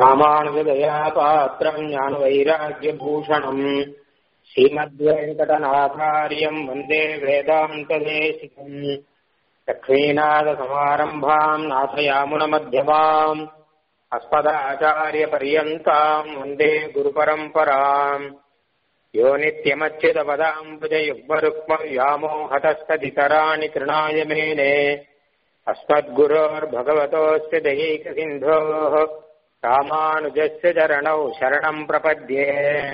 ராமானுஜதயா பாத்திரம் ஞான வைராக்கியபூஷணம் ஸ்ரீமத்வேங்கடநாதாரியம் வந்தே வேதாந்ததேசிகம் லக்ஷ்மீநாதசமாரம்பாம் நாசயாமுனமध्यமாம் अस्मदाचार्यपर्यन्ताम् वन्दे गुरुपरम्पराम् यो नित्यमच्युतपदाम्बुजयुग्मरुक्मव्यामोहतस्तदितराणि तृणाय मेने अस्मद्गुरोर्भगवतोऽस्य दयैकसिन्धोः रामानुजस्य चरणौ शरणम् प्रपद्ये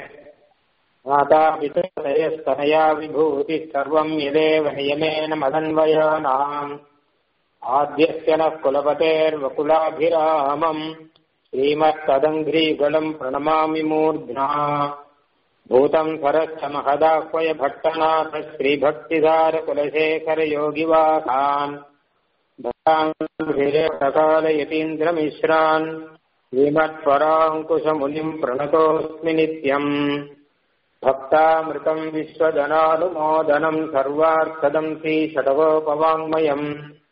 मातापितृस्तनया विभूतिः सर्वम् यदेव नियमेन मदन्वयानाम् आद्यस्य नः कुलपतेर्वकुलाभिरामम् श्रीमत्तदङ्घ्रीगुलम् प्रणमामि मूर्ध्ना भूतम् सरश्च महदाह्वय भट्टनाथ श्रीभक्तिधारकुलशेखरयोगिवासान् भक्ताङ्कालयतीन्द्रमिश्रान् श्रीमत्पराङ्कुशमुनिम् प्रणतोऽस्मि नित्यम् भक्तामृतम् विश्वजनानुमोदनम् सर्वार्थदम् श्रीषडगोपवाङ्मयम्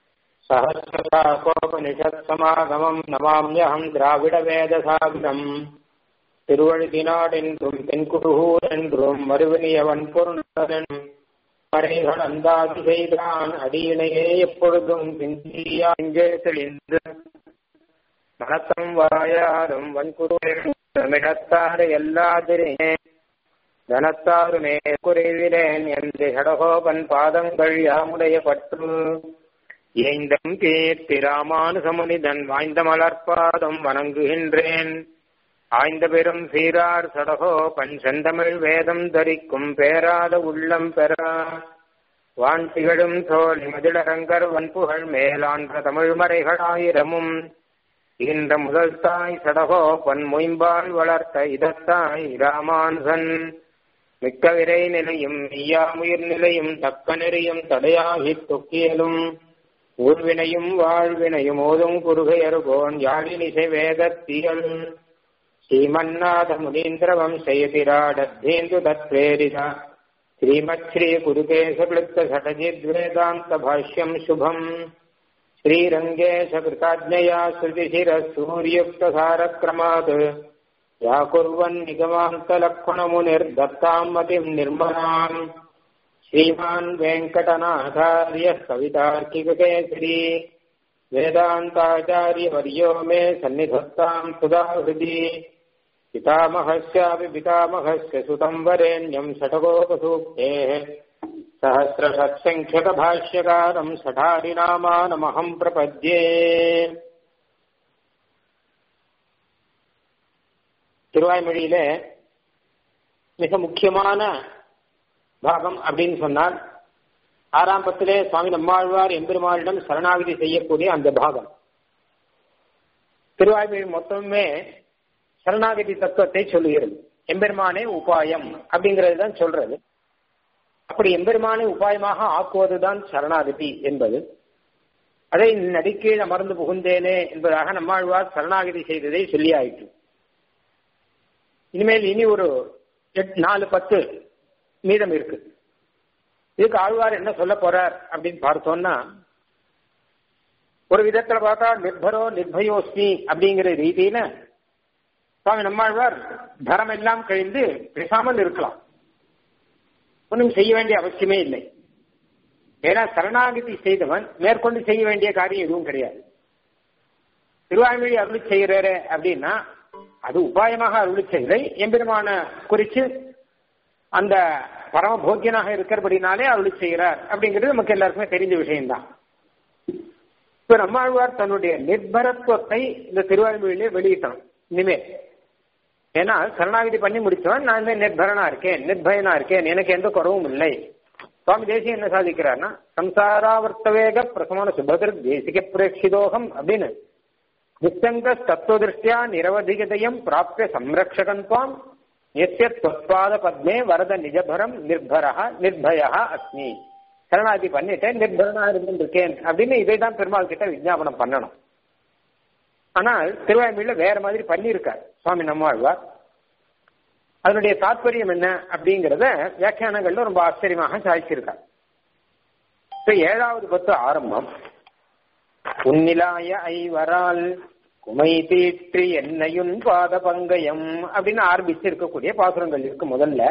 சகசிரசாகோபனிஷத்சமாகமம் நமாமியகம் திராவிட வேதசாகரம் திருவழுதினாடென்றும் தென்குருகூர் என்றும் மறுவினியவன் பொருள் மறைகள் அந்தாதி செய்தான் அடியினையே எப்பொழுதும் பிந்தியே தெளிந்து மனத்தம் வாயாரும் வன்குருமிடத்தார எல்லாதிரே தனத்தாருமே குறைவிலேன் என்று ஹடகோபன் பாதங்கள் யாமுடைய பற்று ஏந்தம் கீர்த்தி ராமானுசமுனிதன் வாய்ந்த மலர்பாதம் வணங்குகின்றேன் ஆய்ந்த பெரும் சீரார் சடகோ பன் செந்தமிழ் வேதம் தரிக்கும் பேராத உள்ளம் பெற வான் திகழும் தோல் மதிலரங்கர் வன்புகழ் மேலான்ற தமிழ் மறைகளாயிரமும் இந்த முதல் தாய் சடகோ பன் மொயம்பால் வளர்த்த இதத்தாய் ராமானுசன் மிக்க விரை நிலையும் மெய்யாமுயிர் நிலையும் தக்க நெறியும் தடையாகி தொக்கியலும் ஊர்வினையும் வாழ்வினையும் ஓதும் குறுகையருகோன் யாழினிசை வேதத்தியல் ஸ்ரீமன்னாத முனீந்திர வம்சயதிராடத்தேந்து தத்வேரித ஸ்ரீமத் ஸ்ரீ குருகேசகிருத்த சடஜித்வேதாந்த பாஷ்யம் சுபம் ஸ்ரீரங்கேಶ कृताज्ञया श्रुतिशिरः सूर्युक्तसारक्रमात् या कुर्वन् निगमान्तलक्ष्मणमुनिर्दत्ताम् मतिम् निर्मलाम् श्रीमान् वेङ्कटनाथार्यः कवितार्किककेसरी वेदान्ताचार्यवर्यो मे सन्निधत्ताम् सुधा हृदि पितामहस्यापि पितामहस्य सुतम् वरेण्यम् षटकोपसूक्तेः सहस्रषट्सङ्ख्यकभाष्यकारम् सठारिनामानमहम् प्रपद्ये திருவாய்மொழியில மிக முக்கியமான பாகம் அப்படின்னு சொன்னால் ஆறாம் பத்திலே சுவாமி நம்மாழ்வார் எம்பெருமானிடம் சரணாகதி செய்யக்கூடிய அந்த பாகம் திருவாய்மொழி மொத்தமே சரணாகதி தத்துவத்தை சொல்லுகிறது எம்பெருமானே உபாயம் அப்படிங்கிறது தான் சொல்றது அப்படி எம்பெருமானை உபாயமாக ஆக்குவதுதான் சரணாகதி என்பது அதை நடிக்கீழ் அமர்ந்து புகுந்தேனே என்பதாக நம்மாழ்வார் சரணாகதி செய்ததை சொல்லியாயிற்று இனிமேல் இனி ஒரு நாலு பத்து மீதம் இருக்கு இதுக்கு ஆழ்வார் என்ன சொல்ல போறார் அப்படின்னு பார்த்தோம்னா ஒரு விதத்துல பார்த்தா நிர்பரோ நிர்பயோஸ்மி அப்படிங்கிற ரீதியில சுவாமி நம்மாழ்வார் தரம் எல்லாம் கழிந்து பேசாமல் இருக்கலாம் ஒன்றும் செய்ய வேண்டிய அவசியமே இல்லை ஏன்னா சரணாகதி செய்தவன் மேற்கொண்டு செய்ய வேண்டிய காரியம் எதுவும் கிடையாது திருவாய்மொழி அருளி செய்கிறாரு அப்படின்னா அது உபாயமாக அருளி செய்தை எம்பெருமான குறித்து அந்த பரம போக்கியனாக இருக்கிறபடினாலே அருளி செய்கிறார் அப்படிங்கிறது நமக்கு எல்லாருக்குமே தெரிஞ்ச விஷயம்தான் இப்ப நம்மாழ்வார் தன்னுடைய நிர்பரத்துவத்தை இந்த திருவாய்மொழியிலே வெளியிட்டான் இனிமே ஏன்னா சரணாகதி பண்ணி முடிச்சவன் நான் இந்த நிர்பரனா இருக்கேன் நிர்பயனா இருக்கேன் எனக்கு எந்த குறவும் இல்லை சுவாமி தேசியம் என்ன சாதிக்கிறார்னா சம்சாராவர்த்தவேக பிரசமான சுபதிர் தேசிக பிரேட்சிதோகம் அப்படின்னு நித்தங்க தத்துவதிருஷ்டியா நிரவதிகதயம் பிராப்திய சம்ரக்ஷகன் துவாம் எஸ்ய தொற்பாத பத்மே வரத நிஜபரம் நிர்பரா நிர்பயா அஸ்மி சரணாதி பண்ணிட்டேன் நிர்பரனா இருந்திருக்கேன் அப்படின்னு இதை தான் பெருமாள் கிட்ட விஜாபனம் பண்ணணும் ஆனால் திருவாய்மொழியில வேற மாதிரி பண்ணியிருக்கார் சுவாமி நம்மாழ்வார் அதனுடைய தாற்பயம் என்ன அப்படிங்கிறத வியாக்கியானங்கள்ல ரொம்ப ஆச்சரியமாக சாதிச்சிருக்கார் இப்ப ஏழாவது பத்து ஆரம்பம் உன்னிலாய ஐவரால் குமை தீற்றி என்னையும் பாத பங்கயம் அப்படின்னு ஆரம்பிச்சு இருக்கக்கூடிய பாசுரங்கள் இருக்கு முதல்ல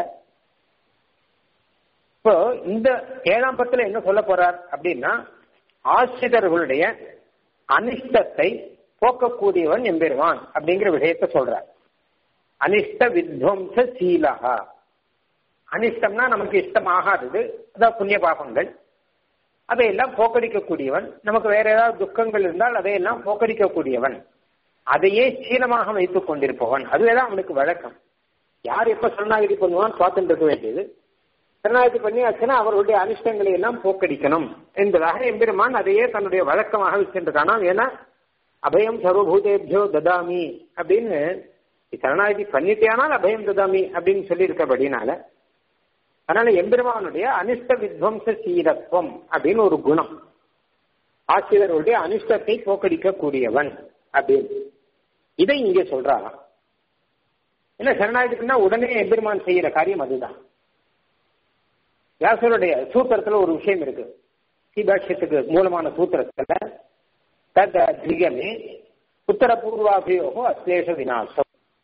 இப்போ இந்த ஏழாம் பத்துல என்ன சொல்ல போறார் அப்படின்னா ஆசிரியர்களுடைய அனிஷ்டத்தை போக்கக்கூடியவன் எம்பெருவான் அப்படிங்கிற விஷயத்த சொல்றார் அனிஷ்ட வித்வம்ச சீலகா அனிஷ்டம்னா நமக்கு இஷ்டமாகாதது அதாவது புண்ணிய பாபங்கள் அதையெல்லாம் போக்கடிக்கக்கூடியவன் நமக்கு வேற ஏதாவது துக்கங்கள் இருந்தால் அதையெல்லாம் போக்கடிக்கக்கூடியவன் அதையே சீலமாக வைத்துக் கொண்டிருப்பவன் அதுவேதான் அவனுக்கு வழக்கம் யார் எப்ப சரணாகதி பண்ணுவான் பார்த்துட்டு இருக்க வேண்டியது சரணாகதி பண்ணியாச்சுன்னா அவர்களுடைய அனிஷ்டங்களை எல்லாம் போக்கடிக்கணும் என்பதாக எம்பெருமான் அதையே தன்னுடைய வழக்கமாக வச்சிருக்கானா ஏன்னா அபயம் சர்வபூதேபியோ ததாமி அப்படின்னு சரணாகதி பண்ணிட்டேனால் அபயம் ததாமி அப்படின்னு சொல்லி இருக்கபடினால அதனால எம்பெருமானுடைய அனிஷ்ட வித்வம்ச சீரத்துவம் அப்படின்னு ஒரு குணம் ஆசிரியருடைய அனிஷ்டத்தை போக்கடிக்கக்கூடியவன் அப்படின்னு இதை இங்கே சொல்றாராம் என்ன சரணாகதிக்குன்னா உடனே எம்பெருமான் செய்யற காரியம் அதுதான் வியாசருடைய சூத்திரத்துல ஒரு விஷயம் இருக்கு சீபாஷ்யத்துக்கு மூலமான சூத்திரத்துல தத் அதிகமே உத்தர பூர்வாபியோகோ அஸ்லேஷ விநாசம்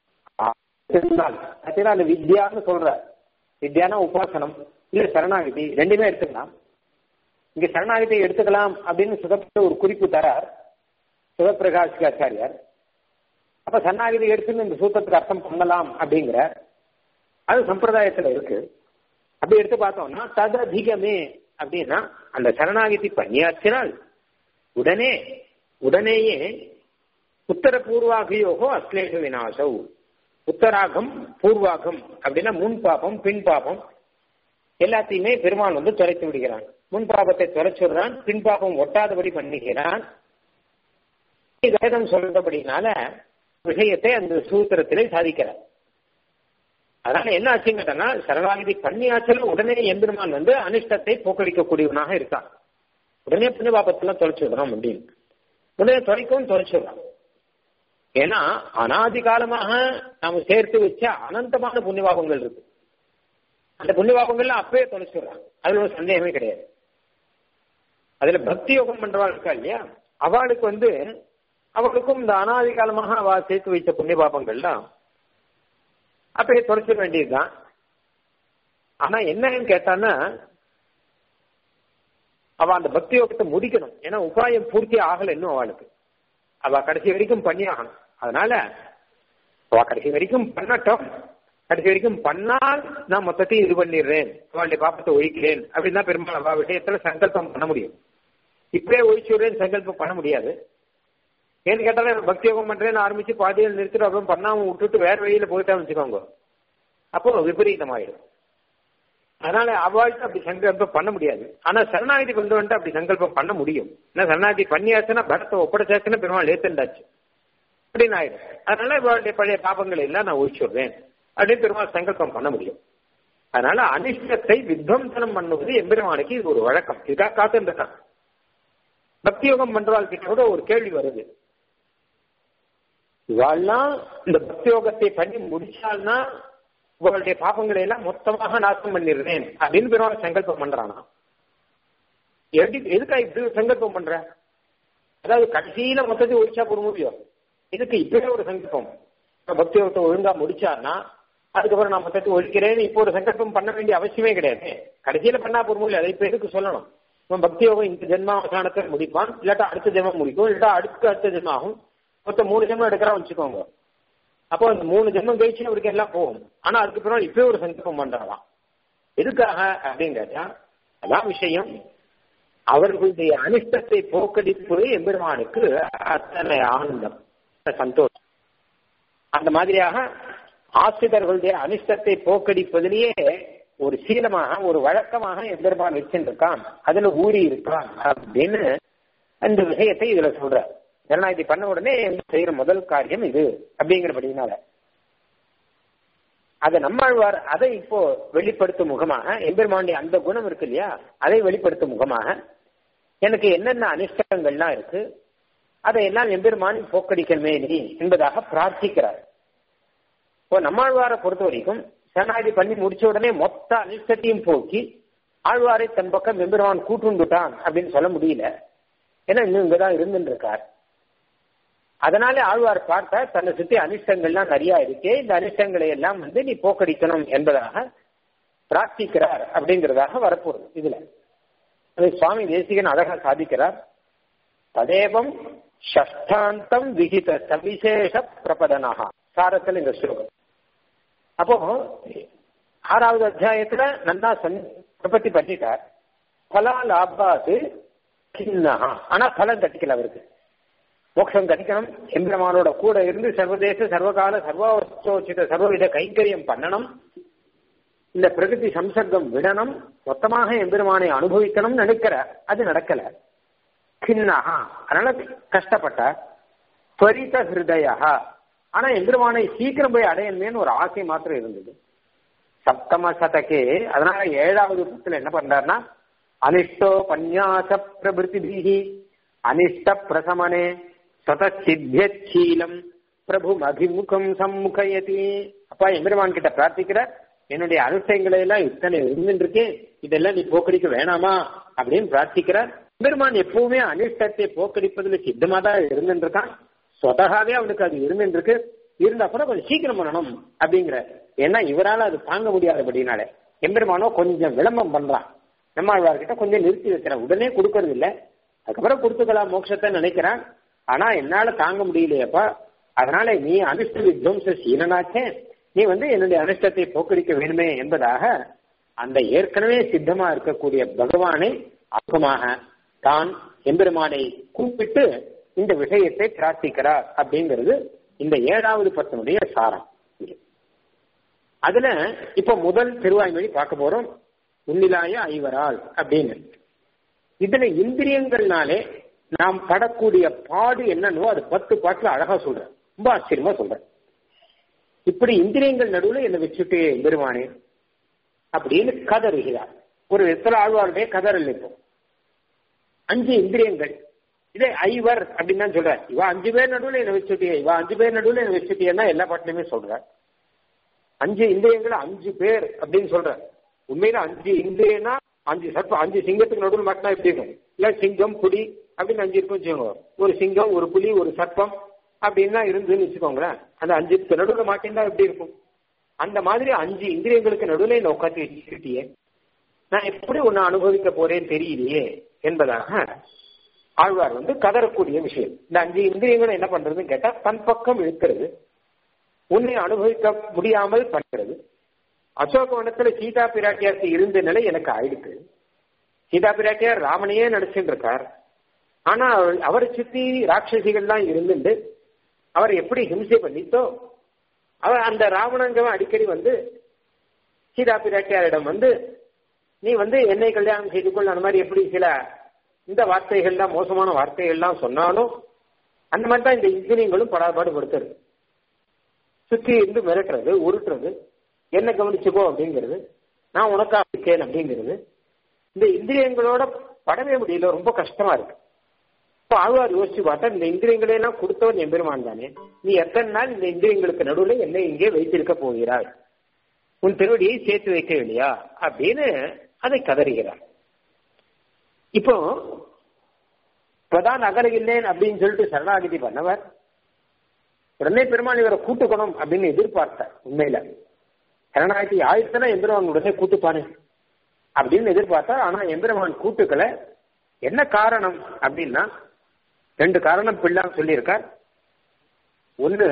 அதனால வித்யான்னு சொல்ற வித்யானா உபாசனம் இல்ல சரணாகதி ரெண்டுமே எடுத்துக்கலாம் இங்க சரணாகதியை எடுத்துக்கலாம் அப்படின்னு சுதப்பிர ஒரு குறிப்பு தரார் சிவபிரகாஷ் ஆச்சாரியார் அப்ப சரணாகதி எடுத்துன்னு இந்த சூத்திரத்துக்கு அர்த்தம் பண்ணலாம் அப்படிங்கிற அது சம்பிரதாயத்துல இருக்கு அப்படி எடுத்து பார்த்தோம்னா தது அதிகமே அப்படின்னா அந்த சரணாகதி பண்ணியாச்சினால் உடனே உடனேயே உத்தர பூர்வாகியோகோ அஸ்லேஷ விநாசவ் உத்தராகம் பூர்வாகம் அப்படின்னா முன் பாபம் பின் பாபம் எல்லாத்தையுமே பெருமாள் வந்து தொலைத்து விடுகிறான் முன் பாபத்தை தொலைச்சுடுறான் பின் பாபம் ஒட்டாதபடி பண்ணுகிறான் வேதம் சொல்றபடினால விஷயத்தை அந்த சூத்திரத்திலே சாதிக்கிறார் அதனால என்ன ஆச்சுன்னு கேட்டா சரணாகதி பண்ணியாச்சல உடனே எம்பெருமான் வந்து அனிஷ்டத்தை போக்கடிக்கக்கூடியவனாக இருக்கான் உடனே புண்ணிய பாபத்தெல்லாம் தொலைச்சு விடணும் அப்படின்னு உடனே தொலைக்கவும் தொலைச்சுடுறான் ஏன்னா அனாதி காலமாக நாம சேர்த்து வச்ச அனந்தமான புண்ணியபாபங்கள் இருக்கு அந்த புண்ணியபாபங்கள்ல அப்பவே தொலைச்சுடுறாங்க அதுல ஒரு சந்தேகமே கிடையாது அதுல பக்தி யோகம் பண்றவா இருக்கா இல்லையா அவளுக்கு வந்து அவளுக்கும் இந்த அனாதி காலமாக அவ சேர்த்து வைத்த புண்ணிய பாபங்கள்லாம் அப்பயே தொலைச்சிட வேண்டியதுதான் ஆனா என்னன்னு கேட்டான்னா அவ அந்த பக்தி யோகத்தை முடிக்கணும் ஏன்னா உபாயம் பூர்த்தி ஆகல இன்னும் அவளுக்கு அவ கடைசி வரைக்கும் பண்ணி ஆகணும் அதனால அவ கடைசி வரைக்கும் பண்ணட்டும் கடைசி வரைக்கும் பண்ணால் நான் மொத்தத்தையும் இது பண்ணிடுறேன் அவளுடைய பாப்பத்தை ஒழிக்கிறேன் அப்படின்னு தான் பெரும்பாலும் அவ விஷயத்துல சங்கல்பம் பண்ண முடியும் இப்பவே ஒழிச்சுடுறேன்னு சங்கல்பம் பண்ண முடியாது ஏன்னு கேட்டாலும் பக்தி யோகம் பண்றேன்னு ஆரம்பிச்சு பாதியில் நிறுத்திட்டு அப்புறம் பண்ணாம விட்டுட்டு வேற வழியில போயிட்டா வச்சுக்கோங்க அப்போ விபரீதமாயிடும் அதனால அவள்கிட்ட அப்படி சங்கல்பம் பண்ண முடியாது ஆனா சரணாகதி கொண்டு வந்துட்டு அப்படி சங்கல்பம் பண்ண முடியும் ஏன்னா சரணாகதி பண்ணியாச்சுன்னா பரத்தை ஒப்படைச்சாச்சுன்னா பெருமாள் ஏத்தண்டாச்சு அப்படின்னு ஆயிடும் அதனால இவளுடைய பழைய பாபங்களை எல்லாம் நான் ஒழிச்சுடுறேன் அப்படின்னு பெருமாள் சங்கல்பம் பண்ண முடியும் அதனால அனிஷ்டத்தை வித்வம்சனம் பண்ணுவது எம்பெருமானுக்கு இது ஒரு வழக்கம் இதுக்காக காத்துருக்கான் பக்தி யோகம் பண்றவாள் கிட்ட கூட ஒரு கேள்வி வருது இவாள்லாம் இந்த பக்தி யோகத்தை பண்ணி முடிச்சால்னா உங்களுடைய பாப்பங்களை எல்லாம் மொத்தமாக நாசம் பண்ணிடுறேன் அப்படின்னு பெருமாள் சங்கல்பம் பண்றானா எப்படி எதுக்கா இப்படி சங்கல்பம் பண்ற அதாவது கடைசியில மொத்தத்தை ஒழிச்சா போட முடியும் இதுக்கு இப்பவே ஒரு சங்கல்பம் பக்தி யோகத்தை ஒழுங்கா முடிச்சான்னா அதுக்கப்புறம் நான் மொத்தத்தை ஒழிக்கிறேன்னு இப்போ ஒரு சங்கல்பம் பண்ண வேண்டிய அவசியமே கிடையாது கடைசியில பண்ணா போற முடியும் அதை இப்ப எதுக்கு சொல்லணும் இவன் பக்தி யோகம் இந்த ஜென்மாவசானத்தை முடிப்பான் இல்லாட்டா அடுத்த ஜென்மம் முடிக்கும் இல்லாட்டா அடுத்த அடுத்த ஜென்மம் ஆகும் மொத்தம் மூணு ஜென்மம் எடுக்கிறான் வச்சுக்கோங்க அப்போ அந்த மூணு ஜென்மம் கழிச்சு அவருக்கு எல்லாம் போகும் ஆனா அதுக்கு பிறகு இப்பவே ஒரு சங்கல்பம் பண்றாராம் எதுக்காக அப்படின்னு கேட்டா அதான் விஷயம் அவர்களுடைய அனிஷ்டத்தை போக்கடிப்பது எம்பெருமானுக்கு அத்தனை ஆனந்தம் சந்தோஷம் அந்த மாதிரியாக ஆசிரியர்களுடைய அனிஷ்டத்தை போக்கடிப்பதிலேயே ஒரு சீலமாக ஒரு வழக்கமாக எம்பெருமான் வச்சிருக்கான் அதுல ஊறி இருக்கான் அப்படின்னு அந்த விஷயத்தை இதுல சொல்ற ஜனநாயகத்தை பண்ண உடனே செய்யற முதல் காரியம் இது அப்படிங்கிறபடினால அதை நம்மாழ்வார் அதை இப்போ வெளிப்படுத்தும் முகமாக எம்பெருமானுடைய அந்த குணம் இருக்கு இல்லையா அதை வெளிப்படுத்தும் முகமாக எனக்கு என்னென்ன அனிஷ்டங்கள்லாம் இருக்கு அதையெல்லாம் எம்பெருமான் போக்கடிக்கணுமே நீ என்பதாக பிரார்த்திக்கிறார் இப்போ நம்மாழ்வாரை பொறுத்த வரைக்கும் சரணாகதி பண்ணி முடிச்ச உடனே மொத்த அனிஷ்டத்தையும் போக்கி ஆழ்வாரை தன் பக்கம் எம்பெருமான் கூட்டுண்டுட்டான் அப்படின்னு சொல்ல முடியல ஏன்னா இன்னும் இங்கதான் இருந்துட்டு இருக்கார் அதனால ஆழ்வார் பார்த்த தன்னை சுத்தி அனிஷ்டங்கள்லாம் நிறைய இருக்கே இந்த அனிஷ்டங்களை எல்லாம் வந்து நீ போக்கடிக்கணும் என்பதாக பிரார்த்திக்கிறார் அப்படிங்கிறதாக வரப்போகுது இதுல அதை சுவாமி தேசிகன் அழகா சாதிக்கிறார் ததேவம் ஷஷ்டாந்தம் விகித சவிசேஷ பிரபதனாக சாரத்தில் இந்த ஸ்லோகம் அப்போ ஆறாவது அத்தியாயத்துல நல்லா சொன்ன பிரபத்தி பண்ணிட்டார் பலா லாபாது கிண்ணஹா ஆனா பலன் கட்டிக்கல அவருக்கு மோட்சம் கட்டிக்கணும் எம்பிரமானோட கூட இருந்து சர்வதேச சர்வகால சர்வோச்சித சர்வவித கைங்கரியம் பண்ணணும் இந்த பிரகிருதி சம்சர்க்கம் விடணும் மொத்தமாக எம்பெருமானை அனுபவிக்கணும்னு நினைக்கிற அது நடக்கல கிண்ணஹா அதனால கஷ்டப்பட்டார் துவரித ஹிருதயா ஆனா எம்பெருமானை சீக்கிரம் போய் அடையணுமேனு ஒரு ஆசை மாத்திரம் இருந்தது சப்தம சதகே அதனால ஏழாவது புத்துல என்ன பண்றாருன்னா அனிஷ்டோ பன்யாச பிரபிருதிபிகி அனிஷ்ட பிரசமனே சதசித்தியீலம் பிரபு அபிமுகம் சம்முகயதி அப்பா எம்பெருமான் கிட்ட பிரார்த்திக்கிற என்னுடைய அனுஷ்டங்களை எல்லாம் இத்தனை இருந்துருக்கு இதெல்லாம் நீ போக்கடிக்க வேணாமா அப்படின்னு பிரார்த்திக்கிறார் எம்பெருமான் எப்பவுமே அனிஷ்டத்தை போக்கடிப்பதில் சித்தமா தான் இருந்துருக்கான் சொதகாவே அவனுக்கு அது இருந்துருக்கு இருந்த அப்புறம் கொஞ்சம் சீக்கிரம் பண்ணணும் அப்படிங்கிற ஏன்னா இவரால் அது தாங்க முடியாதபடினால எம்பெருமானோ கொஞ்சம் விளம்பரம் பண்றான் நம்மாழ்வார்கிட்ட கொஞ்சம் நிறுத்தி வைக்கிறான் உடனே கொடுக்கறது இல்லை அதுக்கப்புறம் கொடுத்துக்கலாம் மோட்சத்தை நினைக்கிறான் ஆனா என்னால தாங்க முடியலையப்பா அதனால நீ அனிஷ்ட வித்வம்ச சீலனாச்சே நீ வந்து என்னுடைய அனிஷ்டத்தை போக்கடிக்க வேணுமே என்பதாக அந்த ஏற்கனவே சித்தமா இருக்கக்கூடிய பகவானை அற்பமாக தான் எம்பெருமானை கூப்பிட்டு இந்த விஷயத்தை பிரார்த்திக்கிறார் அப்படிங்கிறது இந்த ஏழாவது பத்தினுடைய சாரம் அதுல இப்ப முதல் திருவாய்மொழி பார்க்க போறோம் உன்னிலாய ஐவரால் அப்படின்னு இதுல இந்திரியங்கள்னாலே நாம் படக்கூடிய பாடு என்னன்னோ அது பத்து பாட்டுல அழகா சொல்றேன் ரொம்ப ஆச்சரியமா சொல்றேன் இப்படி இந்திரியங்கள் நடுவில் என்ன வச்சுட்டு பெருமானே அப்படின்னு கதறுகிறார் ஒரு விதத்துல ஆழ்வாருடைய கதறல் இப்போ அஞ்சு இந்திரியங்கள் இதே ஐவர் அப்படின்னு தான் சொல்ற இவ அஞ்சு பேர் நடுவில் என்ன வச்சுட்டியே இவ அஞ்சு பேர் நடுவில் என்ன வச்சுட்டியன்னா எல்லா பாட்டிலுமே சொல்ற அஞ்சு இந்திரியங்கள் அஞ்சு பேர் அப்படின்னு சொல்ற உண்மையில அஞ்சு இந்திரியனா அஞ்சு சர்ப்பம் அஞ்சு சிங்கத்துக்கு நடுவில் மாட்டினா எப்படி இருக்கும் இல்ல சிங்கம் புலி அப்படின்னு அஞ்சு இருக்கும் வச்சுக்கோங்க ஒரு சிங்கம் ஒரு புலி ஒரு சர்ப்பம் அப்படின்னா இருந்துன்னு வச்சுக்கோங்களேன் அந்த அஞ்சுக்கு நடுவில் மாட்டினா எப்படி இருக்கும் அந்த மாதிரி அஞ்சு இந்திரியங்களுக்கு நடுவில் என்ன உட்காந்து வச்சுக்கிட்டியே நான் எப்படி ஒன்னு அனுபவிக்க போறேன்னு தெரியலையே என்பதாக ஆழ்வார் வந்து கதறக்கூடிய விஷயம் இந்த அஞ்சு இந்திரியங்களும் என்ன பண்றதுன்னு கேட்டா தன் பக்கம் இழுக்கிறது உன்னை அனுபவிக்க முடியாமல் பண்றது அசோகவனத்துல சீதா பிராட்டியாருக்கு இருந்த நிலை எனக்கு ஆயிடுக்கு சீதா பிராட்டியார் ராமனையே நடிச்சுட்டு இருக்கார் ஆனா அவரை சுத்தி ராட்சசிகள்லாம் இருந்துட்டு அவர் எப்படி ஹிம்சை பண்ணித்தோ அவர் அந்த ராவணங்கவன் அடிக்கடி வந்து சீதா பிராட்டியாரிடம் வந்து நீ வந்து என்னை கல்யாணம் செய்து கொள் அந்த மாதிரி எப்படி சில இந்த வார்த்தைகள்லாம் மோசமான வார்த்தைகள்லாம் சொன்னாலும் அந்த மாதிரி தான் இந்த இன்ஜினியங்களும் படாபாடு படுத்துறது சுற்றி இருந்து மிரட்டுறது உருட்டுறது என்ன கவனிச்சுக்கோ அப்படிங்கிறது நான் உனக்கா இருக்கேன் அப்படிங்கிறது இந்த இந்திரியங்களோட படவே முடியல ரொம்ப கஷ்டமா இருக்கு இப்போ ஆழ்வார் யோசிச்சு பார்த்தா இந்த இந்திரியங்களை எல்லாம் கொடுத்தவன் எம்பெருமான் தானே நீ எத்தனை நாள் இந்த இந்திரியங்களுக்கு நடுவில் என்னை இங்கே வைத்திருக்க போகிறாய் உன் திருவடியை சேர்த்து வைக்கவில்லையா அப்படின்னு அதை கதறுகிறார் இப்போ இப்பதான் அகலகில்லேன் அப்படின்னு சொல்லிட்டு சரணாகதி பண்ணவர் உடனே பெருமாள் இவரை கூட்டுக்கணும் அப்படின்னு எதிர்பார்த்தார் உண்மையில சரணாகதி ஆயிரத்துல எம்பெருமான் உடனே கூட்டுப்பானு அப்படின்னு எதிர்பார்த்தா ஆனா எம்பெருமான் கூட்டுக்கல என்ன காரணம் அப்படின்னா ரெண்டு காரணம் பிள்ளான் சொல்லியிருக்கார் ஒன்னு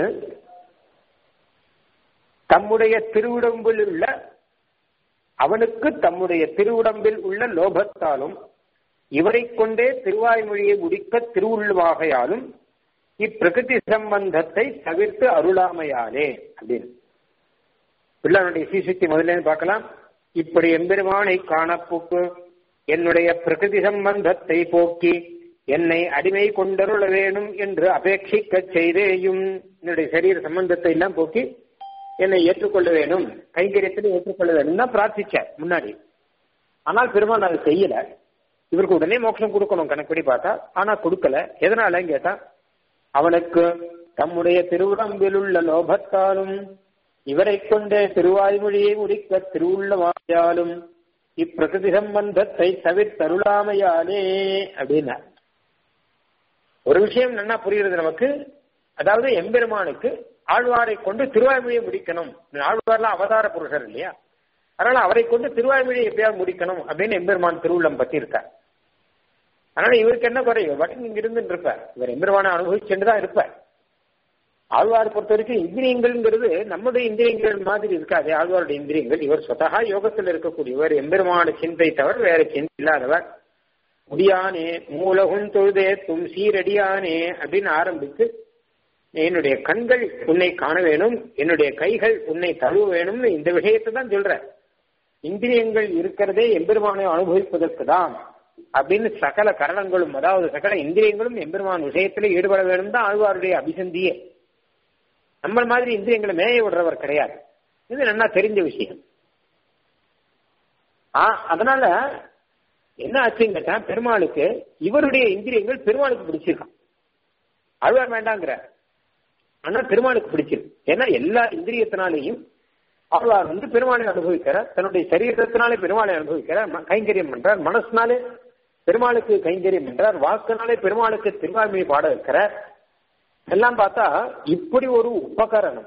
தம்முடைய திருவுடம்பில் உள்ள அவனுக்கு தம்முடைய திருவுடம்பில் உள்ள லோபத்தாலும் இவரை கொண்டே திருவாய்மொழியை முடிக்க திருவுள்வாகையாலும் இப்பிரகிருதி சம்பந்தத்தை தவிர்த்து அருளாமையாலே அப்படின்னு பிள்ளானுடைய சீசுத்தி முதல்ல பார்க்கலாம் இப்படி எம்பெருமானை காணப்போக்கு என்னுடைய பிரகிருதி சம்பந்தத்தை போக்கி என்னை அடிமை கொண்டருள வேணும் என்று அபேட்சிக்க செய்தேயும் என்னுடைய சரீர சம்பந்தத்தை எல்லாம் போக்கி என்னை ஏற்றுக்கொள்ள வேணும் கைங்கரியத்தில் ஏற்றுக்கொள்ள வேணும் தான் பிரார்த்திச்சார் முன்னாடி ஆனால் பெருமாள் அதை செய்யல இவருக்கு உடனே மோட்சம் கொடுக்கணும் கணக்குப்படி பார்த்தா ஆனா கொடுக்கல எதனாலன்னு கேட்டா அவனுக்கு தம்முடைய திருவுடம்பில் உள்ள லோபத்தாலும் இவரை கொண்டே திருவாய்மொழியை முடிக்க திருவுள்ளமாயாலும் இப்பிரகிருதி சம்பந்தத்தை தவிர்த்தருளாமையாலே அப்படின்னா ஒரு விஷயம் நல்லா புரிகிறது நமக்கு அதாவது எம்பெருமானுக்கு ஆழ்வாரை கொண்டு திருவாய்மொழியை முடிக்கணும் ஆழ்வார்லாம் அவதார புருஷர் இல்லையா அதனால அவரை கொண்டு திருவாய்மொழியை எப்படியாவது முடிக்கணும் அப்படின்னு எம்பெருமான் திருவுள்ளம் பத்தி இருக்கார் அதனால இவருக்கு என்ன குறை இவர் மட்டும் இங்க இருந்து இருப்பார் இவர் எம்பெருமானை அனுபவிச்சுட்டு தான் இருப்பார் ஆழ்வார் பொறுத்த வரைக்கும் இந்திரியங்கள்ங்கிறது நம்முடைய இந்திரியங்கள் மாதிரி இருக்காது ஆழ்வாருடைய இந்திரியங்கள் இவர் சொத்தகா யோகத்தில் இருக்கக்கூடியவர் எம்பெருமான சிந்தை தவிர வேற சிந்தை இல்லாதவர் முடியானே மூலகும் தொழுதே தும் சீரடியானே அப்படின்னு ஆரம்பித்து என்னுடைய கண்கள் உன்னை காண வேணும் என்னுடைய கைகள் உன்னை தழுவ வேணும்னு இந்த விஷயத்தை தான் சொல்ற இந்திரியங்கள் இருக்கிறதே எம்பெருமானை அனுபவிப்பதற்கு தான் அப்படின்னு சகல கரணங்களும் அதாவது சகல இந்திரியங்களும் எம்பெருமான் விஷயத்துல ஈடுபட வேணும் தான் ஆழ்வாருடைய அபிசந்தியே நம்ம மாதிரி இந்திரியங்களை மேய விடுறவர் கிடையாது இது நல்லா தெரிஞ்ச விஷயம் ஆ அதனால என்ன ஆச்சுன்னு கேட்டா பெருமாளுக்கு இவருடைய இந்திரியங்கள் பெருமாளுக்கு பிடிச்சிருக்கான் அழுவார் வேண்டாங்கிற ஆனா பெருமாளுக்கு பிடிச்சிருக்கு ஏன்னா எல்லா இந்திரியத்தினாலையும் ஆழ்வார் வந்து பெருமாளை அனுபவிக்கிறார் தன்னுடைய சரீரத்தினாலே பெருமாளை அனுபவிக்கிறார் கைங்கரியம் பண்றார் மனசுனாலே பெருமாளுக்கு கைங்கரியம் பண்றார் வாக்குனாலே பெருமாளுக்கு திருவாய்மொழி பாட வைக்கிறார் எல்லாம் பார்த்தா இப்படி ஒரு உபகரணம்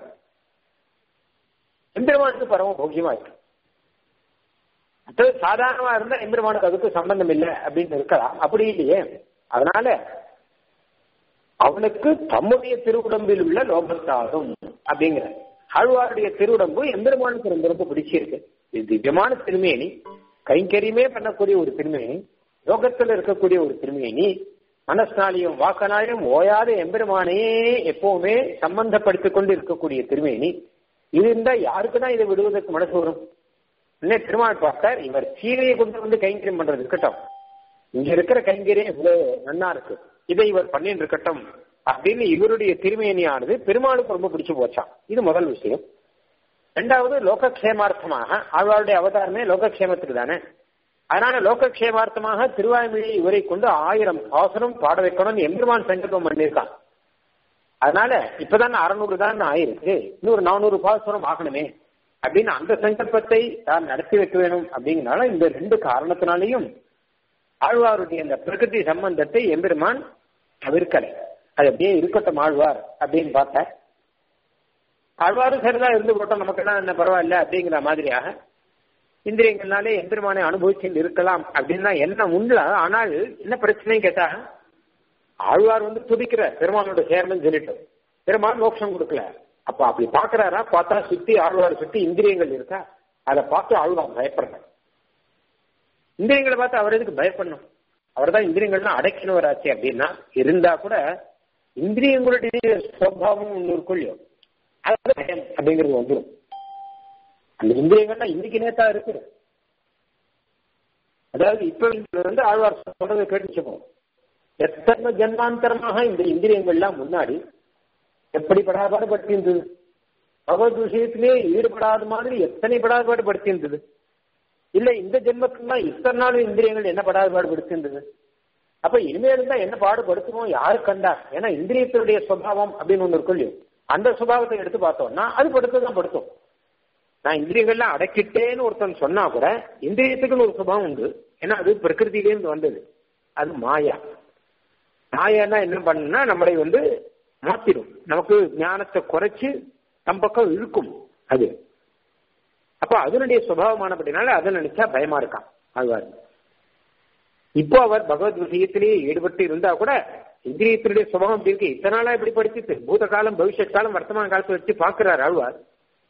எம்பெருமானுக்கு பரம போக்கியமா இருக்கு அது சாதாரணமா இருந்தா எம்பெருமானுக்கு அதுக்கு சம்பந்தம் இல்லை அப்படின்னு இருக்கலாம் அப்படி இல்லையே அதனால அவனுக்கு தம்முடைய திருவுடம்பில் உள்ள லோகத்தாகும் அப்படிங்கிற ஆழ்வாருடைய திருவுடம்பு எம்பெருமானுக்கு ரொம்ப ரொம்ப பிடிச்சிருக்கு இது திவ்யமான திருமேனி கைங்கரியமே பண்ணக்கூடிய ஒரு திருமேனி லோகத்தில் இருக்கக்கூடிய ஒரு திருமேனி மனசினாலையும் வாக்கனாலையும் ஓயாத எம்பெருமானையே எப்பவுமே சம்பந்தப்படுத்திக் கொண்டு இருக்கக்கூடிய திருமேனி இது இருந்தா யாருக்கு தான் இதை விடுவதற்கு மனசு வரும் இன்னும் திருமால் பார்த்தார் இவர் சீரையை கொண்டு வந்து கைங்கரியம் பண்றது இருக்கட்டும் இங்க இருக்கிற கைங்கரியம் இவ்வளவு நன்னா இருக்கு இதை இவர் பண்ணிட்டு இருக்கட்டும் அப்படின்னு இவருடைய திருமேனியானது பெருமாளுக்கு ரொம்ப பிடிச்சு போச்சான் இது முதல் விஷயம் ரெண்டாவது லோகக்ஷேமார்த்தமாக ஆழ்வாருடைய அவதாரமே லோகக்ஷேமத்துக்கு தானே அதனால லோகக்ஷேமார்த்தமாக திருவாய்மொழி இவரை கொண்டு ஆயிரம் பாசனம் பாட வைக்கணும்னு எம்பெருமான் சங்கல்பம் பண்ணியிருக்கான் அதனால இப்பதான் அறுநூறு தான் ஆயிருக்கு இன்னொரு நானூறு பாசுரம் ஆகணுமே அப்படின்னு அந்த சங்கல்பத்தை தான் நடத்தி வைக்க வேணும் அப்படிங்கனால இந்த ரெண்டு காரணத்தினாலையும் ஆழ்வாருடைய அந்த பிரகிருதி சம்பந்தத்தை எம்பெருமான் தவிர்க்கலை அது அப்படியே இருக்கட்டும் ஆழ்வார் அப்படின்னு பார்த்த ஆழ்வாரும் சரிதான் இருந்து போட்டோம் நமக்கெல்லாம் என்ன பரவாயில்ல அப்படிங்கிற மாதிரியாக இந்திரியங்கள்னாலே எம்பெருமானை அனுபவிச்சு இருக்கலாம் அப்படின்னு தான் என்ன உண்டு ஆனால் என்ன பிரச்சனையும் கேட்டா ஆழ்வார் வந்து துதிக்கிற பெருமானோட சேர்மன் சொல்லிட்டு பெருமான் மோட்சம் கொடுக்கல அப்ப அப்படி பாக்குறாரா பார்த்தா சுத்தி ஆழ்வார் சுத்தி இந்திரியங்கள் இருக்கா அதை பார்த்து ஆழ்வார் பயப்படுறார் இந்திரியங்களை பார்த்து அவர் எதுக்கு பயப்படணும் அவர் தான் இந்திரியங்கள்லாம் அடக்கினவராச்சு அப்படின்னா இருந்தா கூட இந்திரியங்களுடைய சுவாவம் ஒன்று இருக்கும் இல்லையோ அது பயம் அப்படிங்கிறது வந்துடும் அந்த இந்திரியங்கள்லாம் இன்னைக்கு நேத்தா இருக்கு அதாவது இப்ப வந்து ஆழ்வார் சொல்றதை கேட்டுச்சுப்போம் எத்தனை ஜன்மாந்தரமாக இந்த இந்திரியங்கள்லாம் முன்னாடி எப்படி படாபாடு படுத்தியிருந்தது பகவத் விஷயத்திலே ஈடுபடாத மாதிரி எத்தனை படாபாடு படுத்தியிருந்தது இல்ல இந்த ஜென்மத்துலாம் இத்தனை நாள் இந்திரியங்கள் என்ன படாபாடு படுத்தியிருந்தது அப்ப இனிமேல் தான் என்ன பாடுபடுத்துமோ யாரு கண்டா ஏன்னா இந்திரியத்தினுடைய சுபாவம் அப்படின்னு ஒண்ணு இருக்கும் இல்லையோ அந்த சுபாவத்தை எடுத்து பார்த்தோம்னா அது படுத்துதான் படுத்தும் நான் இந்திரியங்கள்லாம் அடக்கிட்டேன்னு ஒருத்தன் சொன்னா கூட இந்திரியத்துக்குன்னு ஒரு சுபாவம் உண்டு ஏன்னா அது பிரகிருதியிலேருந்து வந்தது அது மாயா மாயான்னா என்ன பண்ணுன்னா நம்மளை வந்து மாத்திடும் நமக்கு ஞானத்தை குறைச்சு நம் பக்கம் இழுக்கும் அது அப்ப அதனுடைய சுபாவமானபடினால அதை நினைச்சா பயமா இருக்கான் ஆழ்வார் இப்போ அவர் பகவத் விஷயத்திலேயே ஈடுபட்டு இருந்தா கூட இந்திரியத்தினுடைய சுபாவம் இப்படி இருக்கு இத்தனை நாளா இப்படி படிச்சுட்டு பூத காலம் பவிஷ்யத் காலம் வர்த்தமான காலத்தை வச்சு பாக்குறாரு ஆழ்வார்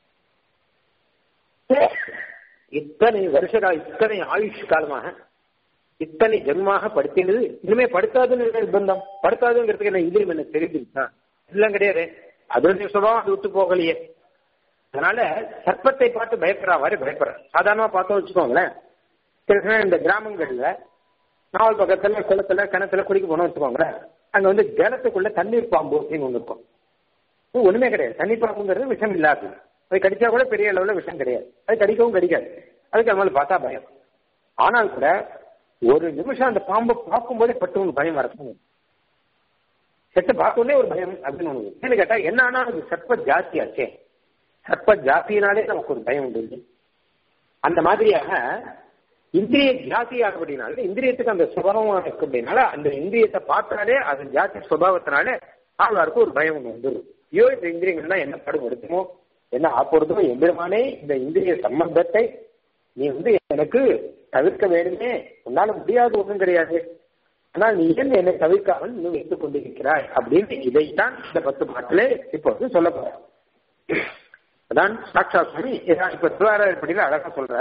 இத்தனை வருஷ கால இத்தனை ஆயுஷ் காலமாக இத்தனை ஜென்மாக படுத்தினது இனிமே படுத்தாதுன்னு நிர்பந்தம் படுத்தாதுங்கிறதுக்கு என்ன இந்திரியம் என்ன தெரிஞ்சிருச்சா எல்லாம் கிடையாது அதனுடைய சுபாவம் அது விட்டு போகலையே அதனால சர்ப்பத்தை பார்த்து பயப்படுற மாதிரி பயப்படுற சாதாரணமா பார்த்தோம் வச்சுக்கோங்களேன் சில இந்த கிராமங்கள்ல நாவல் பக்கத்துல குளத்துல கிணத்துல குடிக்க போனோம் வச்சுக்கோங்களேன் அங்க வந்து ஜலத்துக்குள்ள தண்ணீர் பாம்பு அப்படின்னு ஒண்ணு இருக்கும் ஒண்ணுமே கிடையாது தண்ணீர் பாம்புங்கிறது விஷம் இல்லாது அது கடிச்சா கூட பெரிய அளவுல விஷம் கிடையாது அது கடிக்கவும் கடிக்காது அதுக்கு நம்மள பார்த்தா பயம் ஆனால் கூட ஒரு நிமிஷம் அந்த பாம்பை பார்க்கும்போதே பட்டு ஒன்று பயம் வரணும் செட்டு பார்த்தோன்னே ஒரு பயம் அப்படின்னு ஒண்ணு என்ன கேட்டா என்ன ஆனா அது சர்ப்ப ஜாஸ்தி ஆச்சே சர்ப்ப ஜாத்தியினாலே நமக்கு ஒரு பயம் உண்டு அந்த மாதிரியாக இந்திரிய ஜாதி ஆகப்படினால இந்திரியத்துக்கு அந்த சுபாவம் இருக்கு அப்படின்னால அந்த இந்திரியத்தை பார்த்தாலே அது ஜாதி சுபாவத்தினால ஆழ்வாருக்கு ஒரு பயம் ஒன்று வந்துடும் ஐயோ இந்த இந்திரியங்கள்லாம் என்ன படுபடுத்துமோ என்ன ஆப்படுத்துமோ எம்பெருமானே இந்த இந்திரிய சம்பந்தத்தை நீ வந்து எனக்கு தவிர்க்க வேணுமே உன்னால முடியாது ஒன்றும் கிடையாது ஆனால் நீ ஏன் என்னை தவிர்க்காமல் இன்னும் வைத்துக் கொண்டிருக்கிறாய் அப்படின்னு இதைத்தான் இந்த பத்து பாட்டிலே இப்பொழுது சொல்ல போற அதான் சாட்சா சுவாமி இப்ப திருவாரூர்படியில் அழகா சொல்ற